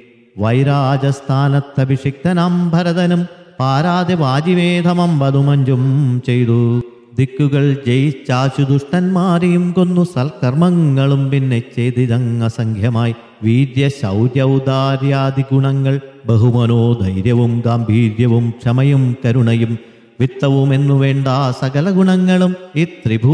വൈരാജസ്ഥാനത്തഭിഷിക്തനാം ഭരതനും പാരാതെ വാജിവേധമമ്പതുമഞ്ചും ചെയ്തു ദിക്കുകൾ ജയിച്ചാശു ദുഷ്ടന്മാരെയും കൊന്നു സൽക്കർമ്മങ്ങളും പിന്നെ ചെയ്തിതങ്ങസംഖ്യമായി വീര്യ ശൗര്യൗദാര്യാദി ഗുണങ്ങൾ ബഹുമനോധൈര്യവും ഗാംഭീര്യവും ക്ഷമയും കരുണയും വിത്തവുമെന്നു വേണ്ട സകല ഗുണങ്ങളും ഈ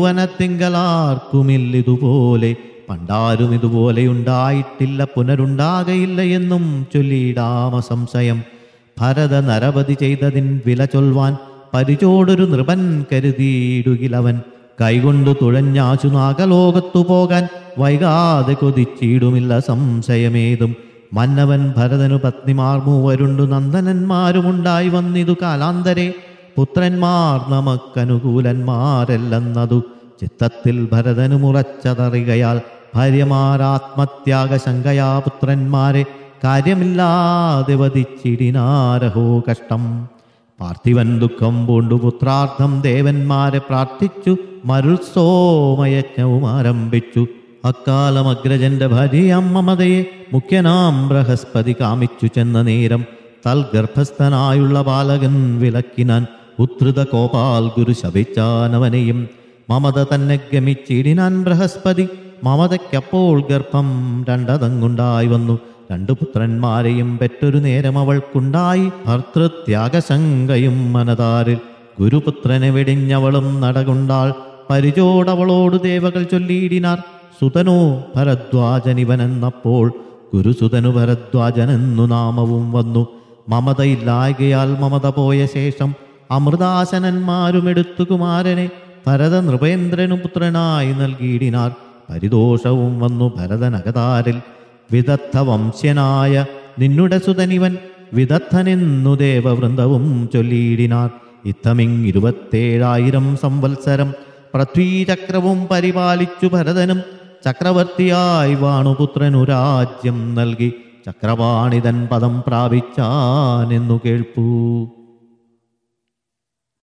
ത്രിഭുവനത്തിങ്കലാർക്കുമില്ലിതുപോലെ പണ്ടാരും ഇതുപോലെ ഉണ്ടായിട്ടില്ല പുനരുണ്ടാകയില്ല എന്നും ചൊല്ലിയിടാമ സംശയം ഭരത നരപതി ചെയ്തതിൻ വില ചൊൽവാൻ പരിചോടൊരു നൃപൻ കരുതിയിടുകിലവൻ കൈകൊണ്ടു തുഴഞ്ഞാച്ചു നാഗലോകത്തു പോകാൻ വൈകാതെ കൊതിച്ചിടുമില്ല സംശയമേതും മന്നവൻ ഭരതനു പത്നിമാർ മൂവരുണ്ടു നന്ദനന്മാരുമുണ്ടായി വന്നിതു കാലാന്തരെ പുത്രന്മാർ നമുക്കനുകൂലന്മാരല്ലെന്നതു ചിത്തത്തിൽ ഭരതനു മുറച്ചതറികയാൽ ഭാര്യമാരാത്മത്യാഗ ശങ്കയാ പുത്രന്മാരെ കാര്യമില്ലാതെ വധിച്ചിടിനാരഹോ കഷ്ടം പാർത്ഥിവൻ ദുഃഖം പൂണ്ടു പുത്രാർത്ഥം ദേവന്മാരെ പ്രാർത്ഥിച്ചു മരുത്സോമയജ്ഞവും ആരംഭിച്ചു അക്കാലം അഗ്രജന്റെ ഭാര്യയാം മമതയെ മുഖ്യനാം ബൃഹസ്പതി കാമിച്ചു ചെന്ന നേരം തൽഗർഭസ്ഥനായുള്ള ബാലകൻ വിലക്കിനാൻ ഉദ്ധൃത കോപാൽ ഗുരു ശപിച്ചാനവനെയും മമത തന്നെ ഗമിച്ചിടിനാൻ ബൃഹസ്പതി മമതയ്ക്കപ്പോൾ ഗർഭം രണ്ടതങ്ങുണ്ടായി വന്നു രണ്ടു പുത്രന്മാരെയും പെറ്റൊരു നേരം അവൾക്കുണ്ടായി ഭർത്തൃത്യാഗശങ്കയും മനതാരിൽ ഗുരുപുത്രനെ വെടിഞ്ഞവളും നടകൊണ്ടാൾ പരിചോടവളോട് ദേവകൾ ചൊല്ലിയിടിനാർ സുതനോ ഭരദ്വാജനിവനെന്നപ്പോൾ ഗുരുസുതനു ഭരദ്വാജനെന്നു നാമവും വന്നു മമതയില്ലായകയാൽ മമത പോയ ശേഷം അമൃതാസനന്മാരും എടുത്തു കുമാരനെ ഭരത നൃപേന്ദ്രനു പുത്രനായി നൽകിയിടിനാർ പരിദോഷവും വന്നു ഭരതനകതാരിൽ വിദഗ്ധ വംശ്യനായ നിന്നുടെ സുതനിവൻ വിദഗ്ധനെന്നു ദേവവൃന്ദവും ചൊല്ലിയിടിനാർ ഇത്തമിങ് ഇരുപത്തേഴായിരം സംവത്സരം പൃഥ്വീചക്രവും പരിപാലിച്ചു ഭരതനും ചക്രവർത്തിയായി വാണുപുത്രനു രാജ്യം നൽകി ചക്രവാണിതൻ പദം പ്രാപിച്ചാനെന്നു കേൾപ്പൂ